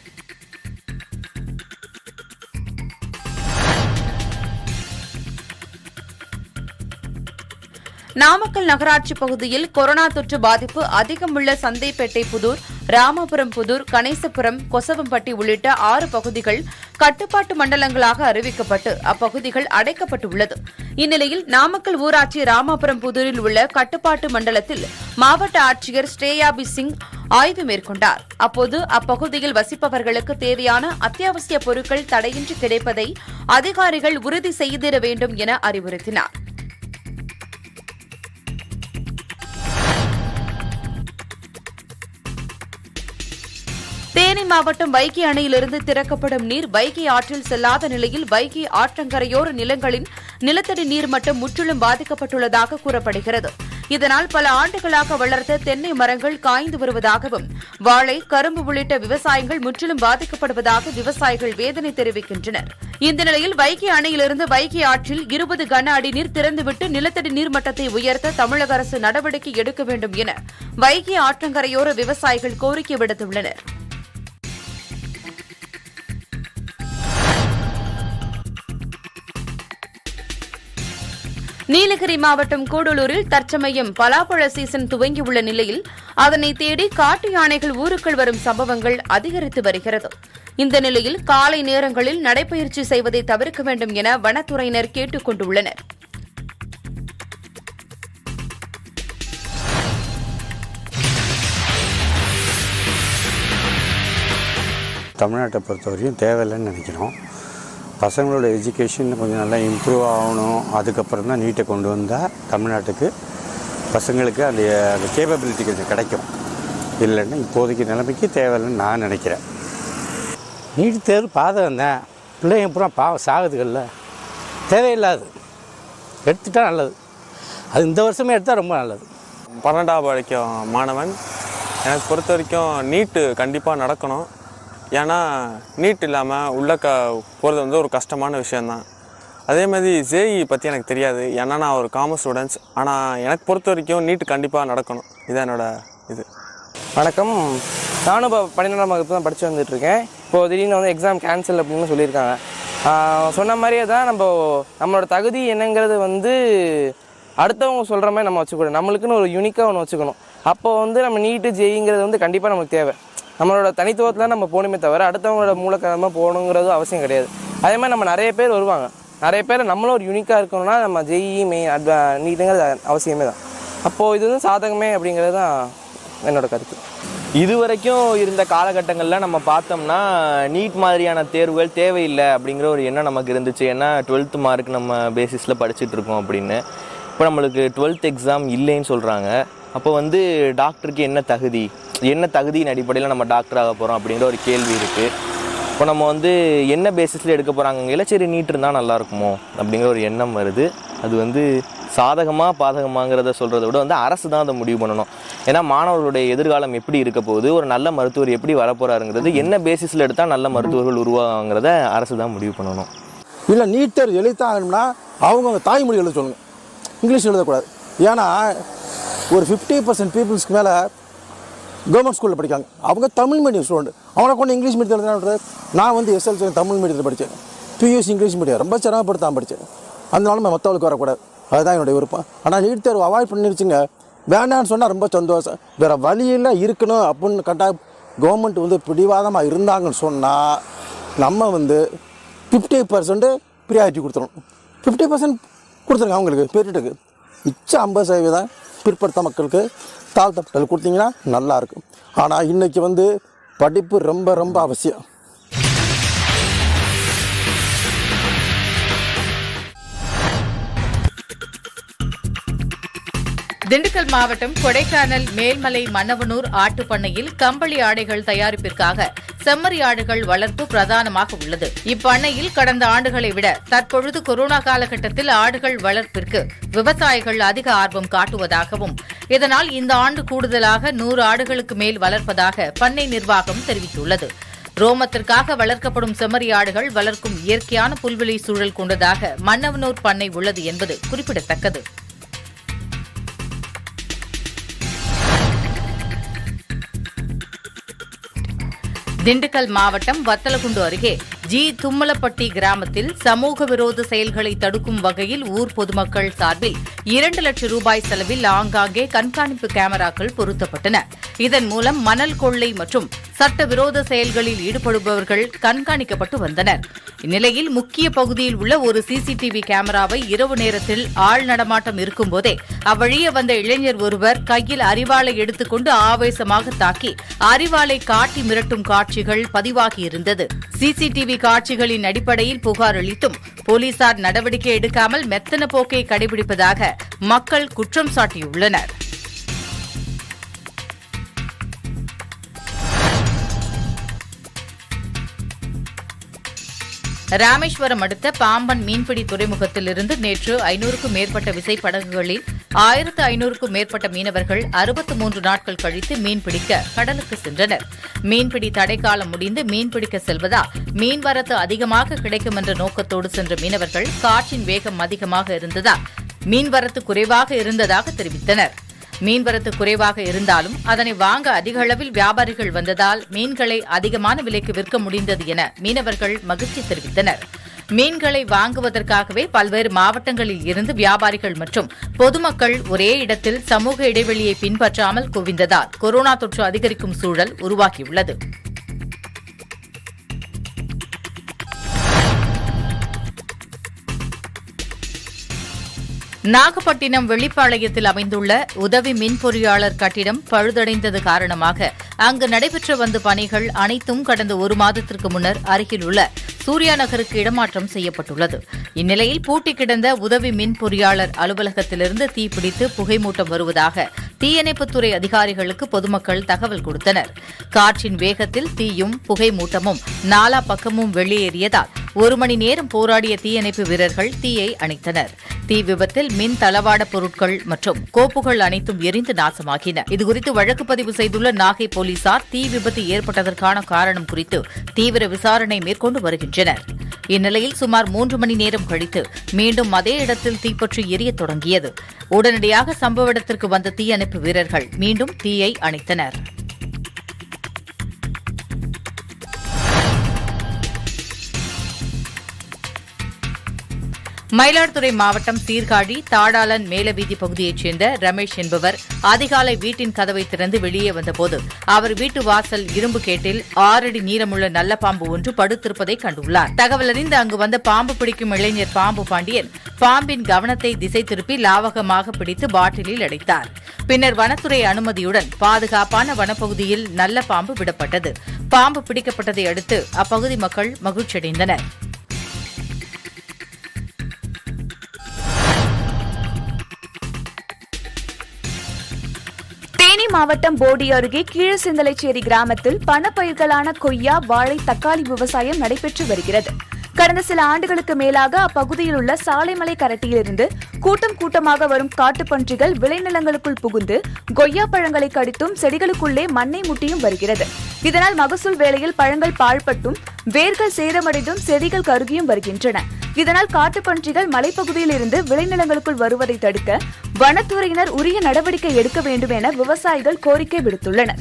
நாமக்கல் நகராட்சி பகுதியில் கொரோனா தொற்று பாதிப்பு அதிகம் உள்ள சந்தைப்பேட்டை புதூர் ராமபுரம் புதூர் கணேசபுரம் கொசவம்பட்டி உள்ளிட்ட ஆறு பகுதிகள் கட்டுப்பாட்டு மண்டலங்களாக அறிவிக்கப்பட்டு அப்பகுதிகள் அடைக்கப்பட்டுள்ளது இந்நிலையில் நாமக்கல் ஊராட்சி ராமாபுரம் புதூரில் உள்ள கட்டுப்பாட்டு மண்டலத்தில் மாவட்ட ஆட்சியர் ஸ்ரேயாபி சிங் ஆய்வு மேற்கொண்டார் அப்போது அப்பகுதியில் வசிப்பவர்களுக்கு தேவையான அத்தியாவசிய பொருட்கள் தடையின்றி கிடைப்பதை அதிகாரிகள் உறுதி செய்திட வேண்டும் என அறிவுறுத்தினார் தேனி மாவட்டம் வைகை அணையிலிருந்து திறக்கப்படும் நீர் வைகை ஆற்றில் செல்லாத நிலையில் வைகை ஆற்றங்கரையோர நிலங்களின் நிலத்தடி நீர் மட்டம் முற்றிலும் பாதிக்கப்பட்டுள்ளதாக கூறப்படுகிறது இதனால் பல ஆண்டுகளாக வளர்த்த தென்னை மரங்கள் காய்ந்து வருவதாகவும் வாழை கரும்பு உள்ளிட்ட விவசாயங்கள் முற்றிலும் பாதிக்கப்படுவதாக விவசாயிகள் வேதனை தெரிவிக்கின்றனர் இந்த நிலையில் வைகை அணையிலிருந்து வைகை ஆற்றில் இருபது கன அடி நீர் திறந்துவிட்டு நிலத்தடி நீர் மட்டத்தை உயர்த்த தமிழக அரசு நடவடிக்கை எடுக்க வேண்டும் என வைகை ஆற்றங்கரையோர விவசாயிகள் கோரிக்கை விடுத்துள்ளனர் நீலகிரி மாவட்டம் கூடலூரில் தற்சமயம் பலாப்பழ சீசன் துவங்கியுள்ள நிலையில் அதனை தேடி காட்டு யானைகள் ஊருக்குள் வரும் சம்பவங்கள் அதிகரித்து வருகிறது இந்த நிலையில் காலை நேரங்களில் நடைபயிற்சி செய்வதை தவிர்க்க வேண்டும் என வனத்துறையினர் கேட்டுக் கொண்டுள்ளனர் தமிழ்நாட்டை பொறுத்தவரையும் தேவையில்லைன்னு நினைக்கிறோம் பசங்களோட எஜுகேஷன் கொஞ்சம் நல்லா இம்ப்ரூவ் ஆகணும் அதுக்கப்புறம் தான் நீட்டை கொண்டு வந்தால் தமிழ்நாட்டுக்கு பசங்களுக்கு அந்த அந்த கேப்பபிலிட்டி கொஞ்சம் கிடைக்கும் இல்லைன்னா இப்போதைக்கு நிலைமைக்கு தேவையில்லைன்னு நான் நினைக்கிறேன் நீட் தேர்வு பாதகம் தான் பிள்ளைங்க பூரா பாவம் சாகுதுகள்ல தேவையில்லாது எடுத்துட்டா நல்லது அது இந்த வருஷமே எடுத்தால் ரொம்ப நல்லது பன்னெண்டாவது படிக்கும் மாணவன் எனக்கு பொறுத்த வரைக்கும் நீட்டு கண்டிப்பாக நடக்கணும் ஏன்னா நீட் இல்லாமல் உள்ள க போகிறது வந்து ஒரு கஷ்டமான விஷயந்தான் அதே மாதிரி ஜேஇ பற்றி எனக்கு தெரியாது ஏன்னா நான் ஒரு காமர்ஸ் ஸ்டூடெண்ட்ஸ் ஆனால் எனக்கு பொறுத்த வரைக்கும் நீட் கண்டிப்பாக நடக்கணும் இதுதான் என்னோட இது வணக்கம் நானும் இப்போ பன்னிரெண்டாம் வகுப்பு தான் படித்து வந்துட்டுருக்கேன் இப்போது திடீர்னு வந்து எக்ஸாம் கேன்சல் அப்படின்னு சொல்லியிருக்காங்க ஆஹ் சொன்ன மாதிரியே தான் நம்ம நம்மளோட தகுதி என்னங்கிறது வந்து அடுத்தவங்க சொல்கிற மாதிரி நம்ம வச்சுக்கூடாது நம்மளுக்குன்னு ஒரு யூனிக்காக ஒன்று வச்சுக்கணும் அப்போ வந்து நம்ம நீட்டு ஜெயிங்கிறது வந்து கண்டிப்பாக நமக்கு தேவை நம்மளோட தனித்துவத்தில் நம்ம போகணுமே தவிர அடுத்தவங்களோட மூலக்காரமாக போகணுங்கிறது அவசியம் கிடையாது அதே மாதிரி நம்ம நிறைய பேர் வருவாங்க நிறைய பேர் நம்மளும் ஒரு யூனிக்காக இருக்கணும்னா நம்ம ஜெய் மெயின் அட்வா நீட்டுங்கிறது அவசியமே தான் அப்போது இது வந்து சாதகமே அப்படிங்கிறது தான் என்னோட கருத்து இது வரைக்கும் இருந்த காலகட்டங்களில் நம்ம பார்த்தோம்னா நீட் மாதிரியான தேர்வுகள் தேவையில்லை அப்படிங்கிற ஒரு எண்ணம் நமக்கு இருந்துச்சு ஏன்னா டுவெல்த் மார்க் நம்ம பேசிஸில் படிச்சுட்டு இருக்கோம் அப்படின்னு இப்போ நம்மளுக்கு டுவெல்த் எக்ஸாம் இல்லைன்னு சொல்கிறாங்க அப்போ வந்து டாக்டருக்கு என்ன தகுதி என்ன தகுதியின் அடிப்படையில் நம்ம டாக்டர் ஆக போகிறோம் அப்படிங்கிற ஒரு கேள்வி இருக்குது இப்போ நம்ம வந்து என்ன பேசிஸில் எடுக்க போகிறாங்க சரி நீட் இருந்தால் நல்லா இருக்குமோ அப்படிங்கிற ஒரு எண்ணம் வருது அது வந்து சாதகமாக பாதகமாங்கிறத சொல்கிறத விட வந்து அரசு தான் அதை முடிவு பண்ணணும் ஏன்னா மாணவர்களுடைய எதிர்காலம் எப்படி இருக்க போகுது ஒரு நல்ல மருத்துவர் எப்படி வரப்போறாருங்கிறது என்ன பேசிஸில் எடுத்தால் நல்ல மருத்துவர்கள் உருவாகுங்கிறத அரசு தான் முடிவு பண்ணணும் இல்லை நீட் தேர்வு எழுத்தாகணும்னா அவங்கவுங்க தாய்மொழி எழுத சொல்லுங்க இங்கிலீஷ் எழுதக்கூடாது ஏன்னா ஒரு ஃபிஃப்டி பர்சன்ட் பீப்புள்ஸ்க்கு மேலே கவர்மெண்ட் ஸ்கூலில் படிக்காங்க அவங்க தமிழ் மீடியம் ஸ்டூடெண்ட் அவனை கொண்டு இங்கிலீஷ் மீடியத்தில் எழுதுனா நான் வந்து எஸ்எல்சி தமிழ் மீடியத்தில் படித்தேன் பியூசி இங்கிலீஷ் மீடியம் ரொம்ப சிரமப்பட்டு தான் படித்தேன் அதனால நான் மற்றவங்களுக்கு வரக்கூடாது அதுதான் என்னுடைய விருப்பம் ஆனால் நீட் தேர்வு அவாய்ட் பண்ணிருச்சுங்க வேண்டாம்னு சொன்னால் ரொம்ப சந்தோஷம் வேறு வழியில் இருக்கணும் அப்படின்னு கட்டாயம் கவர்மெண்ட் வந்து பிடிவாதமாக இருந்தாங்கன்னு சொன்னால் நம்ம வந்து ஃபிஃப்டி பர்சன்ட் ப்ரியாரிட்டி கொடுத்துரும் ஃபிஃப்டி பர்சன்ட் கொடுத்துருங்க அவங்களுக்கு பேரிட்டுக்கு மிச்சம் ஐம்பது சதவீதம் பிற்படுத்த மக்களுக்கு தாழ்த்தப்பட்டல் கொடுத்தீங்கன்னா நல்லாயிருக்கும் ஆனால் இன்றைக்கி வந்து படிப்பு ரொம்ப ரொம்ப அவசியம் திண்டுக்கல் மாவட்டம் கொடைக்கானல் மேல்மலை மன்னவனூர் ஆட்டுப்பண்ணையில் கம்பளி ஆடைகள் தயாரிப்பிற்காக செம்மறி ஆடுகள் வளர்ப்பு பிரதானமாக உள்ளது இப்பண்ணையில் கடந்த ஆண்டுகளை விட தற்பொழுது கொரோனா காலகட்டத்தில் ஆடுகள் வளர்ப்பிற்கு விவசாயிகள் அதிக ஆர்வம் காட்டுவதாகவும் இதனால் இந்த ஆண்டு கூடுதலாக நூறு ஆடுகளுக்கு மேல் வளர்ப்பதாக பண்ணை நிர்வாகம் தெரிவித்துள்ளது ரோமத்திற்காக வளர்க்கப்படும் செம்மறி ஆடுகள் வளர்க்கும் இயற்கையான புல்வெளி சூழல் கொண்டதாக மன்னவனூர் பண்ணை உள்ளது என்பது குறிப்பிடத்தக்கது திண்டுக்கல் மாவட்டம் வத்தலகுண்டு அருகே ஜி தும்மலப்பட்டி கிராமத்தில் சமூக விரோத செயல்களை தடுக்கும் வகையில் ஊர் பொதுமக்கள் சார்பில் இரண்டு லட்சம் ரூபாய் செலவில் ஆங்காங்கே கண்காணிப்பு கேமராக்கள் பொருத்தப்பட்டன இதன் மூலம் மணல் கொள்ளை மற்றும் சட்டவிரோத செயல்களில் ஈடுபடுபவர்கள் கண்காணிக்கப்பட்டு வந்தனர் இந்நிலையில் முக்கிய பகுதியில் உள்ள ஒரு சிசிடிவி கேமராவை இரவு நேரத்தில் ஆள் நடமாட்டம் இருக்கும்போதே அவ்வழியே வந்த இளைஞர் ஒருவர் கையில் அரிவாளை எடுத்துக்கொண்டு ஆவேசமாக தாக்கி அரிவாளை காட்டி மிரட்டும் காட்சிகள் பதிவாகியிருந்தது சிசிடிவி காட்சிகளின் அடிப்படையில் புகார் அளித்தும் போலீசார் நடவடிக்கை எடுக்காமல் மெத்தன போக்கை கடைபிடிப்பதாக மக்கள் குற்றம் சாட்டியுள்ளனர் ராமேஸ்வரம் அடுத்த பாம்பன் மீன்பிடி துறைமுகத்திலிருந்து நேற்று ஐநூறுக்கும் மேற்பட்ட விசைப்படகுகளில் ஆயிரத்து ஐநூறுக்கும் மேற்பட்ட மீனவர்கள் அறுபத்து மூன்று நாட்கள் கழித்து மீன்பிடிக்க கடலுக்கு சென்றனர் மீன்பிடி தடைக்காலம் முடிந்து மீன்பிடிக்க செல்வதால் மீன்வரத்து அதிகமாக கிடைக்கும் என்ற நோக்கத்தோடு சென்ற மீனவர்கள் காற்றின் வேகம் அதிகமாக இருந்ததால் மீன்வரத்து குறைவாக இருந்ததாக தெரிவித்தனர் மீன்வரத்து குறைவாக இருந்தாலும் அதனை வாங்க அதிக அளவில் வியாபாரிகள் வந்ததால் மீன்களை அதிகமான விலைக்கு விற்க முடிந்தது என மீனவர்கள் மகிழ்ச்சி தெரிவித்தனர் மீன்களை வாங்குவதற்காகவே பல்வேறு மாவட்டங்களில் இருந்து வியாபாரிகள் மற்றும் பொதுமக்கள் ஒரே இடத்தில் சமூக இடைவெளியை பின்பற்றாமல் குவிந்ததால் கொரோனா தொற்று அதிகரிக்கும் சூழல் உருவாகியுள்ளது நாகப்பட்டினம் வெளிப்பாளையத்தில் அமைந்துள்ள உதவி மின் பொறியாளர் கட்டிடம் பழுதடைந்தது காரணமாக அங்கு நடைபெற்று வந்த பணிகள் அனைத்தும் கடந்த ஒரு மாதத்திற்கு முன்னர் அருகில் உள்ள சூர்யா நகருக்கு இடமாற்றம் செய்யப்பட்டுள்ளது இந்நிலையில் பூட்டி கிடந்த உதவி மின் பொறியாளர் அலுவலகத்திலிருந்து தீப்பிடித்து புகைமூட்டம் வருவதாக தீயணைப்புத்துறை அதிகாரிகளுக்கு பொதுமக்கள் தகவல் கொடுத்தனர் காற்றின் வேகத்தில் தீயும் புகைமூட்டமும் நாலா பக்கமும் வெளியேறியதால் ஒரு மணி நேரம் போராடிய தீயணைப்பு வீரர்கள் தீயை அணைத்தனர் தீ விபத்தில் மின் தளவாட பொருட்கள் மற்றும் கோப்புகள் அனைத்தும் எரிந்து நாசமாகின இதுகுறித்து வழக்கு பதிவு செய்துள்ள நாகை போலீசார் தீ விபத்து ஏற்பட்டதற்கான காரணம் குறித்து தீவிர விசாரணை மேற்கொண்டு வருகின்றனர் இந்நிலையில் சுமார் மூன்று மணி நேரம் கழித்து மீண்டும் அதே இடத்தில் தீப்பற்றி எரியத் தொடங்கியது உடனடியாக சம்பவ இடத்திற்கு வந்த தீயணைப்பு வீரர்கள் மீண்டும் தீயை அணைத்தனர் மயிலாடுதுறை மாவட்டம் சீர்காழி தாடாளன் மேலவீதி பகுதியைச் சேர்ந்த ரமேஷ் என்பவர் அதிகாலை வீட்டின் கதவை திறந்து வெளியே வந்தபோது அவர் வீட்டு வாசல் இரும்பு கேட்டில் ஆறடி நீளமுள்ள நல்ல பாம்பு ஒன்று படுத்திருப்பதை கண்டுள்ளார் தகவல் அறிந்து அங்கு வந்த பாம்பு பிடிக்கும் இளைஞர் பாம்பு பாண்டியன் பாம்பின் கவனத்தை திசை திருப்பி லாவகமாக பிடித்து பாட்டிலில் அடைத்தார் பின்னர் வனத்துறை அனுமதியுடன் பாதுகாப்பான வனப்பகுதியில் நல்ல பாம்பு விடப்பட்டது பாம்பு பிடிக்கப்பட்டதை அடுத்து அப்பகுதி மக்கள் மகிழ்ச்சியடைந்தனர் தேனி மாவட்டம் போடி அருகே கீழசிந்தலைச்சேரி கிராமத்தில் பணப்பயிர்களான கொய்யா வாழை தக்காளி விவசாயம் நடைபெற்று வருகிறது கடந்த சில ஆண்டுகளுக்கு மேலாக அப்பகுதியில் உள்ள சாலைமலை கரட்டியிலிருந்து கூட்டம் கூட்டமாக வரும் காட்டுப்பன்றிகள் விளைநிலங்களுக்குள் புகுந்து கொய்யா பழங்களை கடித்தும் செடிகளுக்குள்ளே மண்ணை முட்டியும் வருகிறது இதனால் மகசூல் வேளையில் பழங்கள் பாழ்பட்டும் வேர்கள் சேதமடைந்தும் செடிகள் கருகியும் வருகின்றன இதனால் காட்டுப்பன்றிகள் மலைப்பகுதியில் இருந்து விளைநிலங்களுக்குள் வருவதை தடுக்க வனத்துறையினர் உரிய நடவடிக்கை எடுக்க வேண்டும் என விவசாயிகள் கோரிக்கை விடுத்துள்ளனர்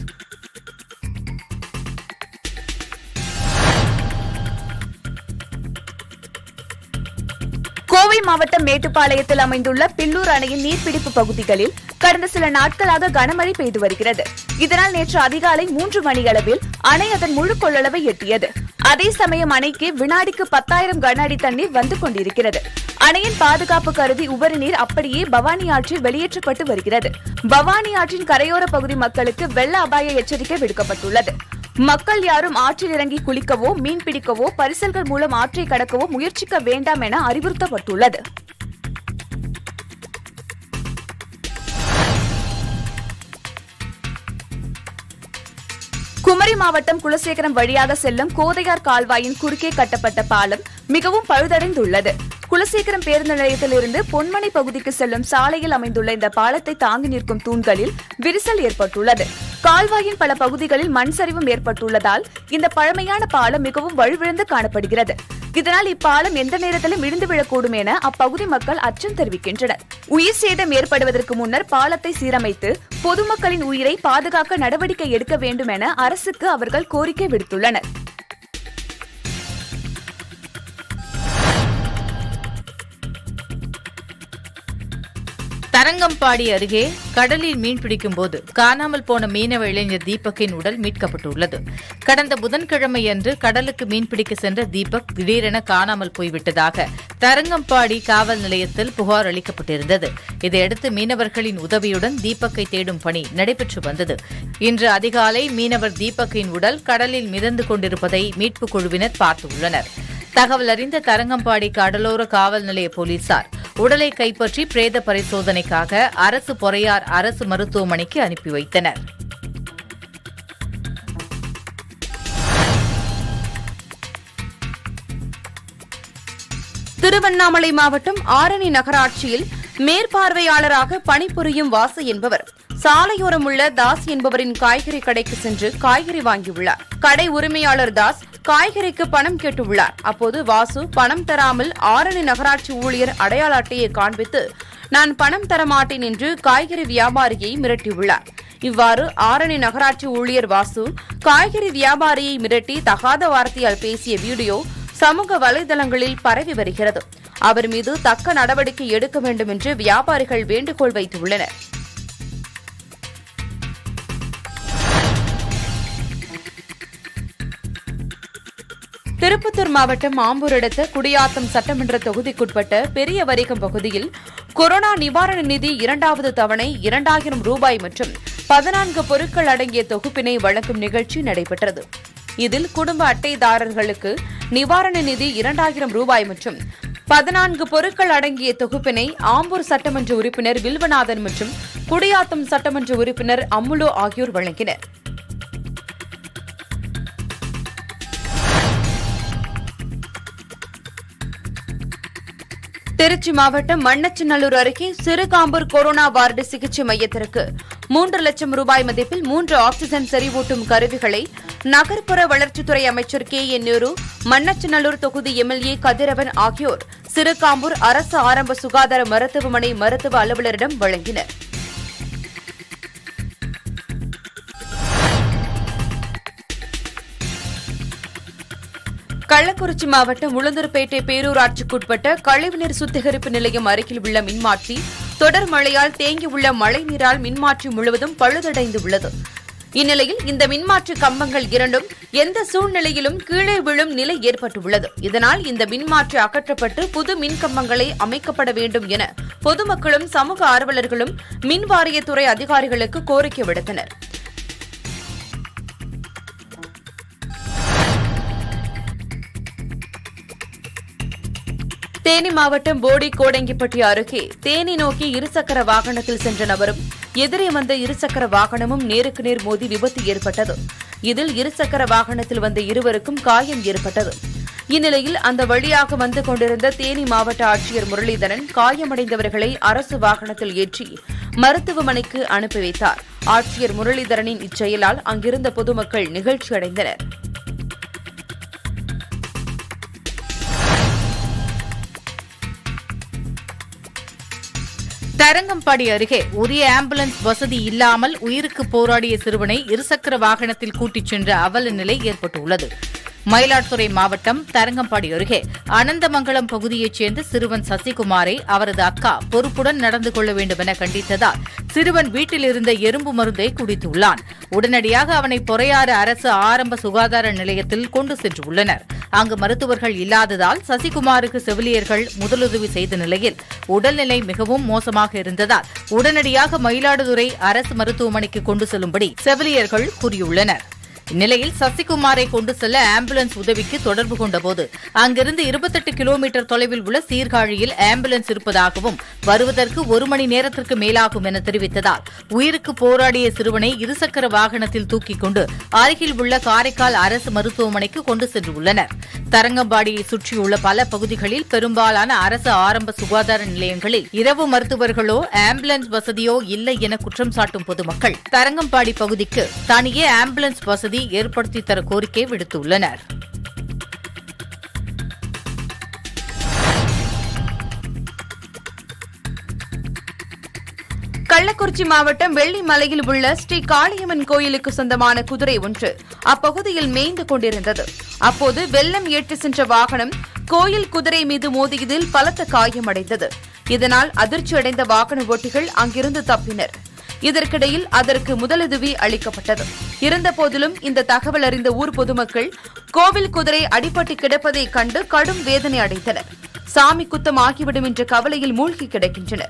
கோவை மாவட்டம் மேட்டுப்பாளையத்தில் அமைந்துள்ள பில்லூர் அணையின் நீர்பிடிப்பு பகுதிகளில் கடந்த சில நாட்களாக கனமழை பெய்து வருகிறது இதனால் நேற்று அதிகாலை மூன்று மணியளவில் அணை அதன் முழு கொள்ளளவை எட்டியது அதே சமயம் அணைக்கு வினாடிக்கு பத்தாயிரம் கன அடி தண்ணீர் வந்து கொண்டிருக்கிறது அணையின் பாதுகாப்பு கருதி உபரி நீர் அப்படியே பவானி ஆற்றில் வெளியேற்றப்பட்டு வருகிறது பவானி ஆற்றின் கரையோர பகுதி மக்களுக்கு வெள்ள அபாய எச்சரிக்கை விடுக்கப்பட்டுள்ளது மக்கள் யாரும் ஆற்றில் இறங்கி குளிக்கவோ மீன் பிடிக்கவோ பரிசல்கள் மூலம் ஆற்றை கடக்கவோ முயற்சிக்க வேண்டாம் என அறிவுறுத்தப்பட்டுள்ளது குமரி மாவட்டம் குலசேகரம் வழியாக செல்லும் கோதையார் கால்வாயின் குறுக்கே கட்டப்பட்ட பாலம் மிகவும் பழுதடைந்துள்ளது குலசேகரம் பேருந்து நிலையத்திலிருந்து பொன்மனை பகுதிக்கு செல்லும் சாலையில் அமைந்துள்ள இந்த பாலத்தை தாங்கி நிற்கும் தூண்களில் விரிசல் ஏற்பட்டுள்ளது கால்வாயின் பல பகுதிகளில் மண் சரிவும் ஏற்பட்டுள்ளதால் இந்த பழமையான பாலம் மிகவும் வலுவிழந்து காணப்படுகிறது இதனால் இப்பாலம் எந்த நேரத்திலும் இடிந்து விழக்கூடும் என அப்பகுதி மக்கள் அச்சம் தெரிவிக்கின்றனர் உயிர் சேதம் ஏற்படுவதற்கு முன்னர் பாலத்தை சீரமைத்து பொதுமக்களின் உயிரை பாதுகாக்க நடவடிக்கை எடுக்க வேண்டும் என அரசுக்கு அவர்கள் கோரிக்கை விடுத்துள்ளனர் தரங்கம்பாடி அருகே கடலில் மீன் பிடிக்கும் போது காணாமல் போன மீனவ இளைஞர் தீபக்கின் உடல் மீட்கப்பட்டுள்ளது கடந்த புதன்கிழமையன்று கடலுக்கு மீன்பிடிக்க சென்ற தீபக் திடீரென காணாமல் போய்விட்டதாக தரங்கம்பாடி காவல் நிலையத்தில் புகார் அளிக்கப்பட்டிருந்தது இதையடுத்து மீனவர்களின் உதவியுடன் தீபக்கை தேடும் பணி நடைபெற்று வந்தது இன்று அதிகாலை மீனவர் தீபக்கின் உடல் கடலில் மிதந்து கொண்டிருப்பதை மீட்புக் குழுவினர் பார்த்துள்ளனர் தகவல் அறிந்த தரங்கம்பாடி கடலோர காவல் நிலைய போலீசார் உடலை கைப்பற்றி பிரேத பரிசோதனைக்காக அரசு பொறையார் அரசு மருத்துவமனைக்கு அனுப்பி வைத்தனர் திருவண்ணாமலை மாவட்டம் ஆரணி நகராட்சியில் மேற்பார்வையாளராக பணிபுரியும் வாசு என்பவர் சாலையோரம் உள்ள தாஸ் என்பவரின் காய்கறி கடைக்கு சென்று காய்கறி வாங்கியுள்ளார் கடை உரிமையாளர் தாஸ் காய்கறிக்கு பணம் கேட்டுள்ளார் அப்போது வாசு பணம் தராமல் ஆரணி நகராட்சி ஊழியர் அடையாள அட்டையை காண்பித்து நான் பணம் தரமாட்டேன் என்று காய்கறி வியாபாரியை மிரட்டியுள்ளார் இவ்வாறு ஆரணி நகராட்சி ஊழியர் வாசு காய்கறி வியாபாரியை மிரட்டி தகாத வார்த்தையால் பேசிய வீடியோ சமூக வலைதளங்களில் பரவி வருகிறது அவர் மீது தக்க நடவடிக்கை எடுக்க வேண்டும் என்று வியாபாரிகள் வேண்டுகோள் வைத்துள்ளனர் திருப்பத்தூர் மாவட்டம் ஆம்பூர் அடுத்த குடியாத்தம் சட்டமன்ற தொகுதிக்குட்பட்ட பெரிய வரிகம் பகுதியில் கொரோனா நிவாரண நிதி இரண்டாவது தவணை இரண்டாயிரம் ரூபாய் மற்றும் பதினான்கு பொருட்கள் அடங்கிய தொகுப்பினை வழங்கும் நிகழ்ச்சி நடைபெற்றது இதில் குடும்ப அட்டைதாரர்களுக்கு நிவாரண நிதி இரண்டாயிரம் ரூபாய் மற்றும் பதினான்கு பொருட்கள் அடங்கிய தொகுப்பினை ஆம்பூர் சட்டமன்ற உறுப்பினர் வில்வநாதன் மற்றும் குடியாத்தம் சட்டமன்ற உறுப்பினர் அம்முலோ ஆகியோர் வழங்கினர் திருச்சி மாவட்டம் மண்ணச்சநல்லூர் அருகே சிறுகாம்பூர் கொரோனா வார்டு சிகிச்சை மையத்திற்கு மூன்று லட்சம் ரூபாய் மதிப்பில் மூன்று ஆக்ஸிஜன் செறிவூட்டும் கருவிகளை நகர்ப்புற வளர்ச்சித்துறை அமைச்சர் கே என் நேரு மண்ணச்சநல்லூர் தொகுதி எம்எல்ஏ கதிரவன் ஆகியோர் சிறுகாம்பூர் அரசு ஆரம்ப சுகாதார மருத்துவமனை மருத்துவ அலுவலரிடம் வழங்கினர் கள்ளக்குறிச்சி மாவட்டம் உளுந்தூர்பேட்டை பேரூராட்சிக்குட்பட்ட கழிவுநீர் சுத்திகரிப்பு நிலையம் அருகில் உள்ள மின்மாற்றி தொடர் மழையால் தேங்கியுள்ள மழைநீரால் மின்மாற்றி முழுவதும் பழுதடைந்து உள்ளது இந்நிலையில் இந்த மின்மாற்றி கம்பங்கள் இரண்டும் எந்த சூழ்நிலையிலும் கீழே விழும் நிலை ஏற்பட்டுள்ளது இதனால் இந்த மின்மாற்றி அகற்றப்பட்டு புது மின் கம்பங்களை அமைக்கப்பட வேண்டும் என பொதுமக்களும் சமூக ஆர்வலர்களும் மின் வாரியத்துறை அதிகாரிகளுக்கு கோரிக்கை விடுத்தனர் தேனி மாவட்டம் போடி கோடங்கிப்பட்டி அருகே தேனி நோக்கி இருசக்கர வாகனத்தில் சென்ற நபரும் எதிரே வந்த இருசக்கர வாகனமும் நேருக்கு நேர் மோதி விபத்து ஏற்பட்டது இதில் இருசக்கர வாகனத்தில் வந்த இருவருக்கும் காயம் ஏற்பட்டது இந்நிலையில் அந்த வழியாக வந்து கொண்டிருந்த தேனி மாவட்ட ஆட்சியர் முரளிதரன் காயமடைந்தவர்களை அரசு வாகனத்தில் ஏற்றி மருத்துவமனைக்கு அனுப்பி வைத்தார் ஆட்சியர் முரளிதரனின் இச்செயலால் அங்கிருந்த பொதுமக்கள் நிகழ்ச்சியடைந்தனர் தரங்கம்பாடி அருகே உரிய ஆம்புலன்ஸ் வசதி இல்லாமல் உயிருக்கு போராடிய சிறுவனை இருசக்கர வாகனத்தில் கூட்டிச் சென்ற அவல நிலை ஏற்பட்டுள்ளது மயிலாடுதுறை மாவட்டம் தரங்கம்பாடி அருகே அனந்தமங்கலம் பகுதியைச் சேர்ந்த சிறுவன் சசிகுமாரை அவரது அக்கா பொறுப்புடன் நடந்து கொள்ள வேண்டும் என கண்டித்ததால் சிறுவன் வீட்டில் இருந்த எறும்பு மருந்தை குடித்துள்ளான் உடனடியாக அவனை பொறையாறு அரசு ஆரம்ப சுகாதார நிலையத்தில் கொண்டு சென்றுள்ளனர் அங்கு மருத்துவர்கள் இல்லாததால் சசிகுமாருக்கு செவிலியர்கள் முதலுதவி செய்த நிலையில் உடல்நிலை மிகவும் மோசமாக இருந்ததால் உடனடியாக மயிலாடுதுறை அரசு மருத்துவமனைக்கு கொண்டு செல்லும்படி செவிலியர்கள் கூறியுள்ளனர் இந்நிலையில் சசிகுமாரை கொண்டு செல்ல ஆம்புலன்ஸ் உதவிக்கு தொடர்பு கொண்டபோது அங்கிருந்து இருபத்தெட்டு கிலோமீட்டர் தொலைவில் உள்ள சீர்காழியில் ஆம்புலன்ஸ் இருப்பதாகவும் வருவதற்கு ஒரு மணி நேரத்திற்கு மேலாகும் என தெரிவித்ததால் உயிருக்கு போராடிய சிறுவனை இருசக்கர வாகனத்தில் தூக்கிக் கொண்டு அருகில் உள்ள காரைக்கால் அரசு மருத்துவமனைக்கு கொண்டு சென்றுள்ளனர் தரங்கம்பாடியை சுற்றியுள்ள பல பகுதிகளில் பெரும்பாலான அரசு ஆரம்ப சுகாதார நிலையங்களில் இரவு மருத்துவர்களோ ஆம்புலன்ஸ் வசதியோ இல்லை என குற்றம் சாட்டும் பொதுமக்கள் தரங்கம்பாடி பகுதிக்கு தனியே ஆம்புலன்ஸ் வசதி ஏற்படுத்தி தர கோரிக்கை விடுத்துள்ளனர் கள்ளக்குறிச்சி மாவட்டம் வெள்ளிமலையில் உள்ள ஸ்ரீ காளியம்மன் கோயிலுக்கு சொந்தமான குதிரை ஒன்று அப்பகுதியில் மேய்ந்து கொண்டிருந்தது அப்போது வெள்ளம் ஏற்றி சென்ற வாகனம் கோயில் குதிரை மீது மோதியதில் பலத்த காயமடைந்தது இதனால் அதிர்ச்சியடைந்த வாகன ஓட்டிகள் அங்கிருந்து தப்பினர் இதற்கிடையில் அதற்கு முதலுதவி அளிக்கப்பட்டது இருந்தபோதிலும் இந்த தகவல் அறிந்த ஊர் பொதுமக்கள் கோவில் குதிரை அடிபட்டு கிடப்பதை கண்டு கடும் வேதனை அடைந்தனர் சாமி குத்தம் ஆகிவிடும் என்ற கவலையில் மூழ்கி கிடக்கின்றனர்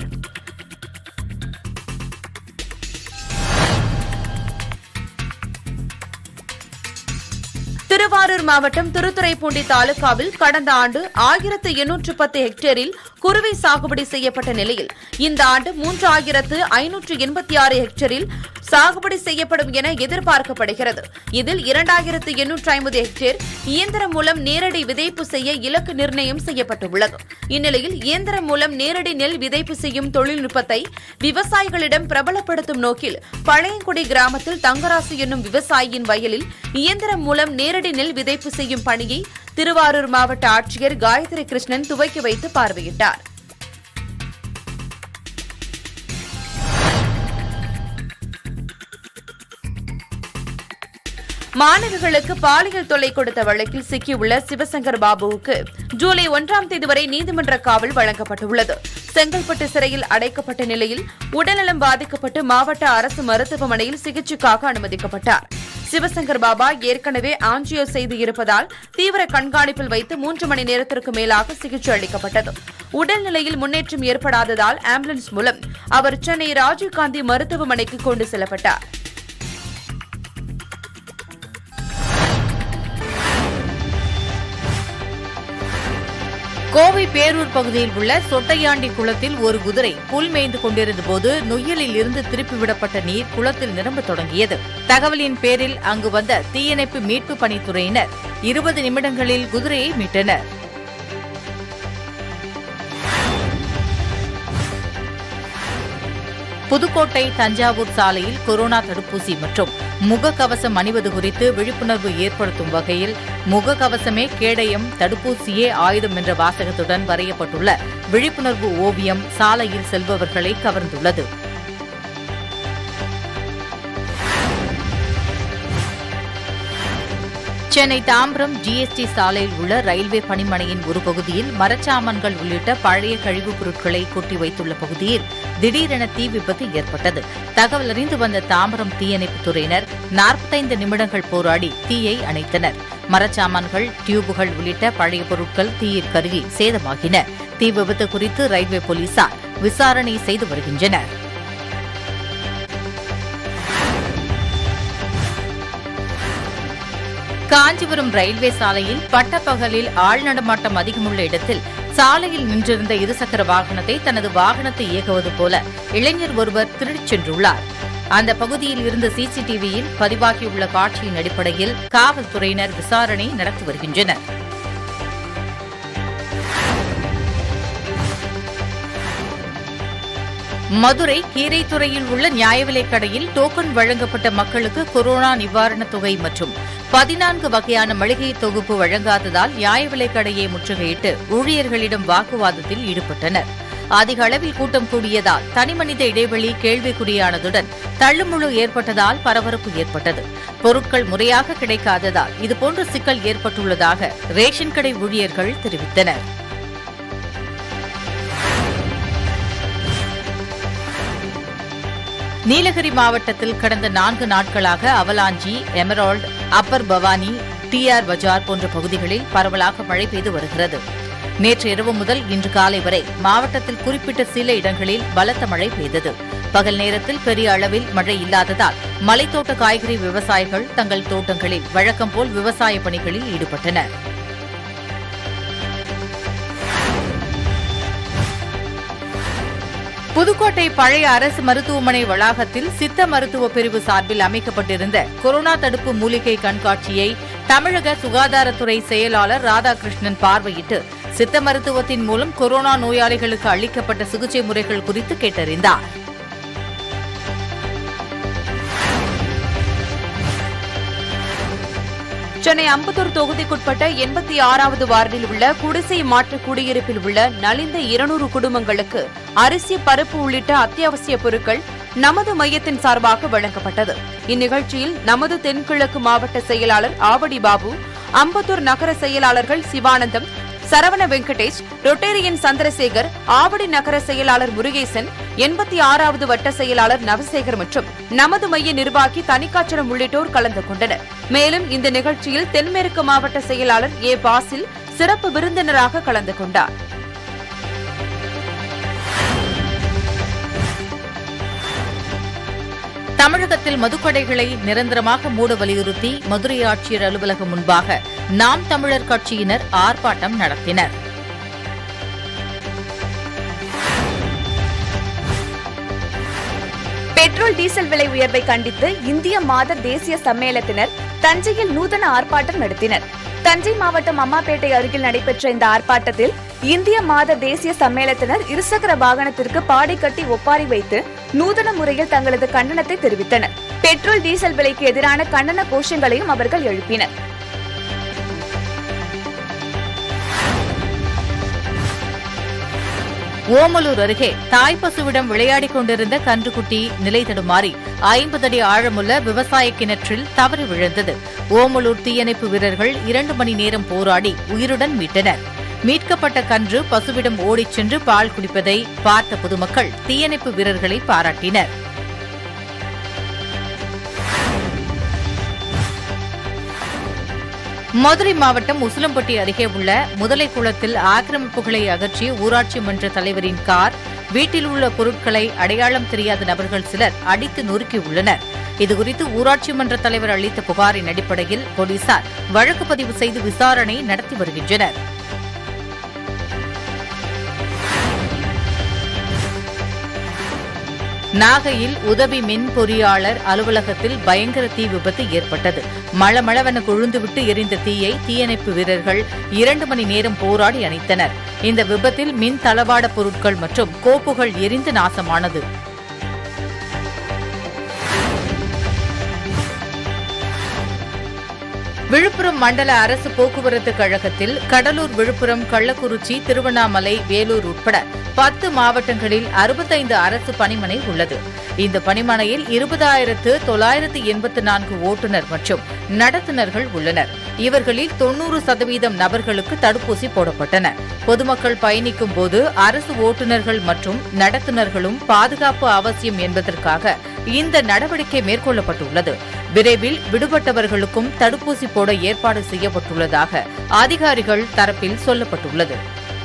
திருவாரூர் மாவட்டம் திருத்துறைப்பூண்டி தாலுகாவில் கடந்த ஆண்டு ஆயிரத்து எண்ணூற்று பத்து ஹெக்டேரில் குறுவை சாகுபடி செய்யப்பட்ட நிலையில் இந்த ஆண்டு மூன்றாயிரத்து ஐநூற்று எண்பத்தி ஆறு ஹெக்டேரில் சாகுபடி செய்யப்படும் என எதிர்பார்க்கப்படுகிறது இதில் இரண்டாயிரத்து எண்ணூற்று ஐம்பது ஹெக்டேர் இயந்திரம் மூலம் நேரடி விதைப்பு செய்ய இலக்கு நிர்ணயம் செய்யப்பட்டுள்ளது இந்நிலையில் இயந்திரம் மூலம் நேரடி நெல் விதைப்பு செய்யும் தொழில்நுட்பத்தை விவசாயிகளிடம் பிரபலப்படுத்தும் நோக்கில் பழையங்குடி கிராமத்தில் தங்கராசு என்னும் விவசாயியின் வயலில் இயந்திரம் மூலம் நேரடி நெல் விதைப்பு செய்யும் பணியை திருவாரூர் மாவட்ட ஆட்சியர் காயத்ரி கிருஷ்ணன் துவக்கி வைத்து பார்வையிட்டார் மாணவிகளுக்கு பாலியல் தொல்லை கொடுத்த வழக்கில் சிக்கியுள்ள சிவசங்கர் பாபுவுக்கு ஜூலை ஒன்றாம் தேதி வரை நீதிமன்ற காவல் வழங்கப்பட்டுள்ளது செங்கல்பட்டு சிறையில் அடைக்கப்பட்ட நிலையில் உடல்நலம் பாதிக்கப்பட்டு மாவட்ட அரசு மருத்துவமனையில் சிகிச்சைக்காக அனுமதிக்கப்பட்டார் சிவசங்கர் பாபா ஏற்கனவே ஆஞ்சியோ செய்து இருப்பதால் தீவிர கண்காணிப்பில் வைத்து மூன்று மணி நேரத்திற்கு மேலாக சிகிச்சை அளிக்கப்பட்டது உடல்நிலையில் முன்னேற்றம் ஏற்படாததால் ஆம்புலன்ஸ் மூலம் அவர் சென்னை ராஜீவ்காந்தி மருத்துவமனைக்கு கொண்டு செல்லப்பட்டார் கோவை பேரூர் பகுதியில் உள்ள சொட்டையாண்டி குளத்தில் ஒரு குதிரை புல் மேய்ந்து கொண்டிருந்த போது நொய்யலில் இருந்து திருப்பிவிடப்பட்ட நீர் குளத்தில் நிரம்ப தொடங்கியது தகவலின் பேரில் அங்கு வந்த தீயணைப்பு மீட்பு பணித்துறையினர் இருபது நிமிடங்களில் குதிரையை மீட்டனர் புதுக்கோட்டை தஞ்சாவூர் சாலையில் கொரோனா தடுப்பூசி மற்றும் முகக்கவசம் அணிவது குறித்து விழிப்புணர்வு ஏற்படுத்தும் வகையில் முகக்கவசமே கேடயம் தடுப்பூசியே ஆயுதம் என்ற வாசகத்துடன் வரையப்பட்டுள்ள விழிப்புணர்வு ஓவியம் சாலையில் செல்பவர்களை கவர்ந்துள்ளது சென்னை தாம்பரம் ஜிஎஸ்டி சாலையில் உள்ள ரயில்வே பணிமனையின் ஒரு பகுதியில் மரச்சாமான்கள் உள்ளிட்ட பழைய கழிவுப் பொருட்களை கொட்டி வைத்துள்ள பகுதியில் திடீரென தீ விபத்து ஏற்பட்டது தகவல் அறிந்து வந்த தாம்பரம் தீயணைப்புத் துறையினர் நாற்பத்தைந்து நிமிடங்கள் போராடி தீயை அணைத்தனர் மரச்சாமான்கள் டியூபுகள் உள்ளிட்ட பழைய பொருட்கள் தீயில் கருகி சேதமாகின தீ விபத்து குறித்து ரயில்வே போலீசார் விசாரணை செய்து வருகின்றனர் காஞ்சிபுரம் ரயில்வே சாலையில் பட்டப்பகலில் ஆள் நடமாட்டம் அதிகமுள்ள இடத்தில் சாலையில் நின்றிருந்த இருசக்கர வாகனத்தை தனது வாகனத்தை இயக்குவது போல இளைஞர் ஒருவர் திருடிச் சென்றுள்ளார் அந்த பகுதியில் இருந்த சிசிடிவியில் பதிவாகியுள்ள காட்சியின் அடிப்படையில் காவல்துறையினர் விசாரணை நடத்தி வருகின்றனர் மதுரை கீரைத்துறையில் உள்ள நியாய விலைக் கடையில் டோக்கன் வழங்கப்பட்ட மக்களுக்கு கொரோனா நிவாரணத் தொகை மற்றும் பதினான்கு வகையான மளிகை தொகுப்பு வழங்காததால் நியாய விலைக் கடையை முற்றுகையிட்டு ஊழியர்களிடம் வாக்குவாதத்தில் ஈடுபட்டனர் அதிக அளவில் கூட்டம் கூடியதால் தனிமனித இடைவெளி கேள்விக்குறியானதுடன் தள்ளுமுழு ஏற்பட்டதால் பரபரப்பு ஏற்பட்டது பொருட்கள் முறையாக கிடைக்காததால் இதுபோன்ற சிக்கல் ஏற்பட்டுள்ளதாக ரேஷன் கடை ஊழியர்கள் தெரிவித்தனர் நீலகிரி மாவட்டத்தில் கடந்த நான்கு நாட்களாக Avalanche Emerald Upper Bhavani T R Bazaar போன்ற பகுதிகளில் பரவலாக மழை பெய்து வருகிறது நேற்று இரவு முதல் இன்று காலை வரை மாவட்டத்தில் குறிப்பிட்ட சில இடங்களில் பலத்த மழை பெய்தது பகல் நேரத்தில் பெரிய அளவில் மழை இல்லாததால் மலைத்தோட்ட காய்கறி விவசாயிகள் தங்கள் தோட்டங்களில் வழக்கம் போல் விவசாய பணிகளில் ஈடுபட்டனர் புதுக்கோட்டை பழைய அரசு மருத்துவமனை வளாகத்தில் சித்த மருத்துவ பிரிவு சார்பில் அமைக்கப்பட்டிருந்த கொரோனா தடுப்பு மூலிகை கண்காட்சியை தமிழக சுகாதாரத்துறை செயலாளர் ராதாகிருஷ்ணன் பார்வையிட்டு சித்த மருத்துவத்தின் மூலம் கொரோனா நோயாளிகளுக்கு அளிக்கப்பட்ட சிகிச்சை முறைகள் குறித்து கேட்டறிந்தார் சென்னை அம்பத்தூர் தொகுதிக்குட்பட்ட எண்பத்தி ஆறாவது வார்டில் உள்ள குடிசை மாற்று குடியிருப்பில் உள்ள நலிந்த இருநூறு குடும்பங்களுக்கு அரிசி பருப்பு உள்ளிட்ட அத்தியாவசிய பொருட்கள் நமது மையத்தின் சார்பாக வழங்கப்பட்டது இந்நிகழ்ச்சியில் நமது தென்கிழக்கு மாவட்ட செயலாளர் ஆவடி பாபு அம்பத்தூர் நகர செயலாளர்கள் சிவானந்தம் சரவண வெங்கடேஷ் ரொட்டேரியன் சந்திரசேகர் ஆவடி நகர செயலாளர் முருகேசன் எண்பத்தி ஆறாவது வட்ட செயலாளர் நவசேகர் மற்றும் நமது மைய நிர்வாகி தனிக்காச்சலம் உள்ளிட்டோர் கலந்து கொண்டனர் மேலும் இந்த நிகழ்ச்சியில் தென்மேற்கு மாவட்ட செயலாளர் ஏ பாசில் சிறப்பு விருந்தினராக கலந்து கொண்டார் தமிழகத்தில் மதுக்கடைகளை நிரந்தரமாக மூட வலியுறுத்தி மதுரை ஆட்சியர் அலுவலகம் முன்பாக நாம் தமிழர் கட்சியினர் ஆர்ப்பாட்டம் நடத்தினர் பெட்ரோல் டீசல் விலை உயர்வை கண்டித்து இந்திய மாத தேசிய சம்மேளத்தினர் தஞ்சையில் நூதன ஆர்ப்பாட்டம் நடத்தினர் தஞ்சை மாவட்டம் அம்மாப்பேட்டை அருகில் நடைபெற்ற இந்த ஆர்ப்பாட்டத்தில் இந்திய மாத தேசிய சம்மேளத்தினர் இருசக்கர வாகனத்திற்கு பாடை கட்டி ஒப்பாரி வைத்து நூதன முறையில் தங்களது கண்டனத்தை தெரிவித்தனர் பெட்ரோல் டீசல் விலைக்கு எதிரான கண்டன கோஷங்களையும் அவர்கள் எழுப்பினர் ஓமலூர் அருகே தாய் பசுவிடம் விளையாடிக் கொண்டிருந்த கன்றுக்குட்டி நிலை தடுமாறி ஐம்பது அடி ஆழமுள்ள விவசாய கிணற்றில் தவறி விழுந்தது ஓமலூர் தீயணைப்பு வீரர்கள் இரண்டு மணி நேரம் போராடி உயிருடன் மீட்டனர் மீட்கப்பட்ட கன்று பசுவிடம் ஓடிச் சென்று பால் குடிப்பதை பார்த்த பொதுமக்கள் தீயணைப்பு வீரர்களை பாராட்டினர் மதுரை மாவட்டம் உசிலம்பட்டி அருகே உள்ள முதலைக்குளத்தில் ஆக்கிரமிப்புகளை அகற்றி ஊராட்சி மன்ற தலைவரின் கார் வீட்டில் உள்ள பொருட்களை அடையாளம் தெரியாத நபர்கள் சிலர் அடித்து நொறுக்கியுள்ளனர் இதுகுறித்து ஊராட்சி மன்ற தலைவர் அளித்த புகாரின் அடிப்படையில் போலீசார் வழக்கு பதிவு செய்து விசாரணை நடத்தி வருகின்றனர் நாகையில் உதவி மின் பொறியாளர் அலுவலகத்தில் பயங்கர தீ விபத்து ஏற்பட்டது மளமளவென கொழுந்துவிட்டு எரிந்த தீயை தீயணைப்பு வீரர்கள் இரண்டு மணி நேரம் போராடி அணைத்தனர் இந்த விபத்தில் மின் தளவாட பொருட்கள் மற்றும் கோப்புகள் எரிந்து நாசமானது விழுப்புரம் மண்டல அரசு போக்குவரத்து கழகத்தில் கடலூர் விழுப்புரம் கள்ளக்குறிச்சி திருவண்ணாமலை வேலூர் உட்பட பத்து மாவட்டங்களில் அறுபத்தைந்து அரசு பணிமனை உள்ளது இந்த பணிமனையில் இருபதாயிரத்து தொள்ளாயிரத்து எண்பத்து நான்கு ஓட்டுநர் மற்றும் நடத்துனர்கள் உள்ளனர் இவர்களில் தொன்னூறு சதவீதம் நபர்களுக்கு தடுப்பூசி போடப்பட்டன பொதுமக்கள் பயணிக்கும் போது அரசு ஓட்டுநர்கள் மற்றும் நடத்துனர்களும் பாதுகாப்பு அவசியம் என்பதற்காக இந்த நடவடிக்கை மேற்கொள்ளப்பட்டுள்ளது விரைவில் விடுபட்டவர்களுக்கும் தடுப்பூசி போட ஏற்பாடு செய்யப்பட்டுள்ளதாக அதிகாரிகள் தரப்பில் சொல்லப்பட்டுள்ளது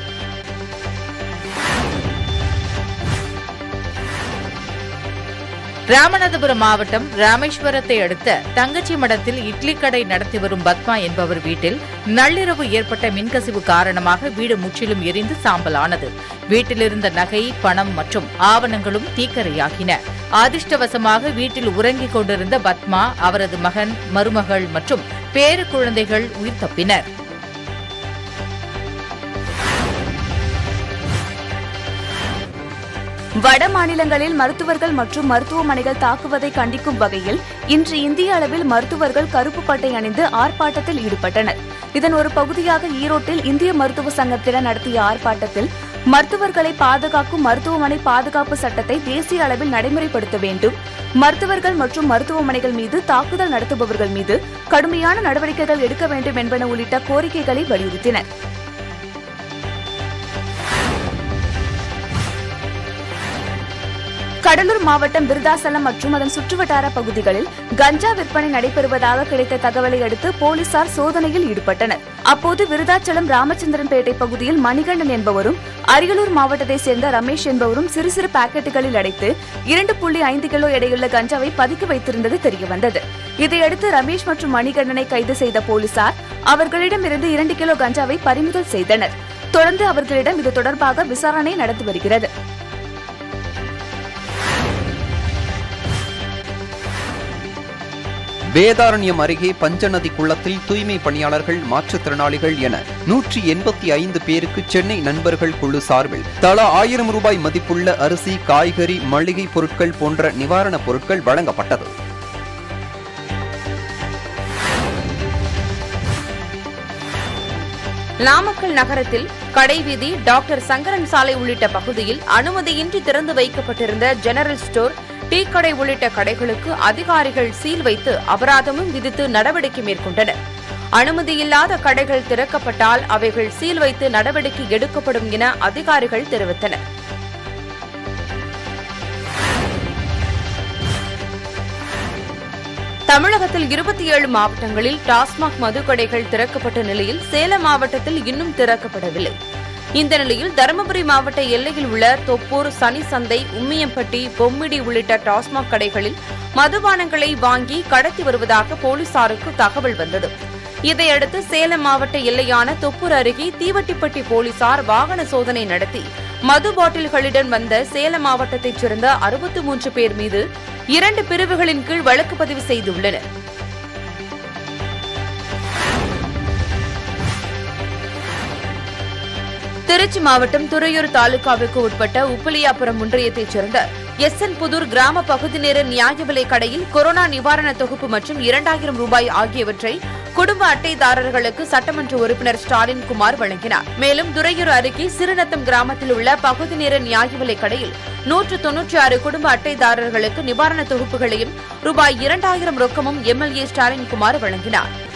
ராமநாதபுரம் மாவட்டம் ராமேஸ்வரத்தை அடுத்த தங்கச்சி மடத்தில் இட்லி கடை நடத்தி வரும் பத்மா என்பவர் வீட்டில் நள்ளிரவு ஏற்பட்ட மின்கசிவு காரணமாக வீடு முற்றிலும் எரிந்து சாம்பலானது வீட்டிலிருந்த நகை பணம் மற்றும் ஆவணங்களும் தீக்கரையாகின அதிர்ஷ்டவசமாக வீட்டில் உறங்கிக் கொண்டிருந்த பத்மா அவரது மகன் மருமகள் மற்றும் பேறு குழந்தைகள் உயிர் தப்பினர் வட மாநிலங்களில் மருத்துவர்கள் மற்றும் மருத்துவமனைகள் தாக்குவதை கண்டிக்கும் வகையில் இன்று இந்திய அளவில் மருத்துவர்கள் கருப்பு பட்டை அணிந்து ஆர்ப்பாட்டத்தில் ஈடுபட்டனர் இதன் ஒரு பகுதியாக ஈரோட்டில் இந்திய மருத்துவ சங்கத்தினர் நடத்திய ஆர்ப்பாட்டத்தில் மருத்துவர்களை பாதுகாக்கும் மருத்துவமனை பாதுகாப்பு சட்டத்தை தேசிய அளவில் நடைமுறைப்படுத்த வேண்டும் மருத்துவர்கள் மற்றும் மருத்துவமனைகள் மீது தாக்குதல் நடத்துபவர்கள் மீது கடுமையான நடவடிக்கைகள் எடுக்க வேண்டும் என்பன உள்ளிட்ட கோரிக்கைகளை வலியுறுத்தினர் கடலூர் மாவட்டம் விருதாசலம் மற்றும் அதன் சுற்றுவட்டார பகுதிகளில் கஞ்சா விற்பனை நடைபெறுவதாக கிடைத்த தகவலை அடுத்து போலீசார் சோதனையில் ஈடுபட்டனர் அப்போது விருதாச்சலம் ராமச்சந்திரன்பேட்டை பகுதியில் மணிகண்டன் என்பவரும் அரியலூர் மாவட்டத்தைச் சேர்ந்த ரமேஷ் என்பவரும் சிறு சிறு பாக்கெட்டுகளில் அடைத்து இரண்டு புள்ளி ஐந்து கிலோ எடையுள்ள கஞ்சாவை பதுக்கி வைத்திருந்தது தெரியவந்தது இதையடுத்து ரமேஷ் மற்றும் மணிகண்டனை கைது செய்த போலீசார் அவர்களிடமிருந்து இரண்டு கிலோ கஞ்சாவை பறிமுதல் செய்தனர் தொடர்ந்து அவர்களிடம் இது தொடர்பாக விசாரணை நடந்து வருகிறது வேதாரண்யம் அருகே பஞ்சநதி குளத்தில் தூய்மை பணியாளர்கள் மாற்றுத்திறனாளிகள் என நூற்றி எண்பத்தி ஐந்து பேருக்கு சென்னை நண்பர்கள் குழு சார்பில் தலா ஆயிரம் ரூபாய் மதிப்புள்ள அரிசி காய்கறி மளிகை பொருட்கள் போன்ற நிவாரணப் பொருட்கள் வழங்கப்பட்டது நாமக்கல் நகரத்தில் கடைவீதி டாக்டர் சங்கரன் சாலை உள்ளிட்ட பகுதியில் அனுமதியின்றி திறந்து வைக்கப்பட்டிருந்த ஜெனரல் ஸ்டோர் டீ கடை உள்ளிட்ட கடைகளுக்கு அதிகாரிகள் சீல் வைத்து அபராதமும் விதித்து நடவடிக்கை மேற்கொண்டனர் அனுமதியில்லாத கடைகள் திறக்கப்பட்டால் அவைகள் சீல் வைத்து நடவடிக்கை எடுக்கப்படும் என அதிகாரிகள் தெரிவித்தனர் தமிழகத்தில் இருபத்தி ஏழு மாவட்டங்களில் டாஸ்மாக் மதுக்கடைகள் திறக்கப்பட்ட நிலையில் சேலம் மாவட்டத்தில் இன்னும் திறக்கப்படவில்லை இந்த நிலையில் தருமபுரி மாவட்ட எல்லையில் உள்ள தொப்பூர் சனி சந்தை உம்மியம்பட்டி பொம்மிடி உள்ளிட்ட டாஸ்மாக் கடைகளில் மதுபானங்களை வாங்கி கடத்தி வருவதாக போலீசாருக்கு தகவல் வந்தது இதையடுத்து சேலம் மாவட்ட எல்லையான தொப்பூர் அருகே தீவட்டிப்பட்டி போலீசார் வாகன சோதனை நடத்தி மது பாட்டில்களுடன் வந்த சேலம் மாவட்டத்தைச் சேர்ந்த அறுபத்தி மூன்று பேர் மீது இரண்டு பிரிவுகளின் கீழ் வழக்கு பதிவு செய்துள்ளனர் திருச்சி மாவட்டம் துறையூர் தாலுகாவுக்கு உட்பட்ட உப்பிலியாபுரம் ஒன்றியத்தைச் சேர்ந்த எஸ் என் புதூர் கிராம பகுதி நேர நியாய விலை கடையில் கொரோனா நிவாரண தொகுப்பு மற்றும் இரண்டாயிரம் ரூபாய் ஆகியவற்றை குடும்ப அட்டைதாரர்களுக்கு சட்டமன்ற உறுப்பினர் ஸ்டாலின் குமார் வழங்கினார் மேலும் துறையூர் அருகே சிறுநத்தம் கிராமத்தில் உள்ள பகுதி நேர நியாய விலை கடையில் நூற்று தொன்னூற்றி ஆறு குடும்ப அட்டைதாரர்களுக்கு நிவாரண தொகுப்புகளையும் ரூபாய் இரண்டாயிரம் ரொக்கமும் எம்எல்ஏ ஸ்டாலின் குமார் வழங்கினார்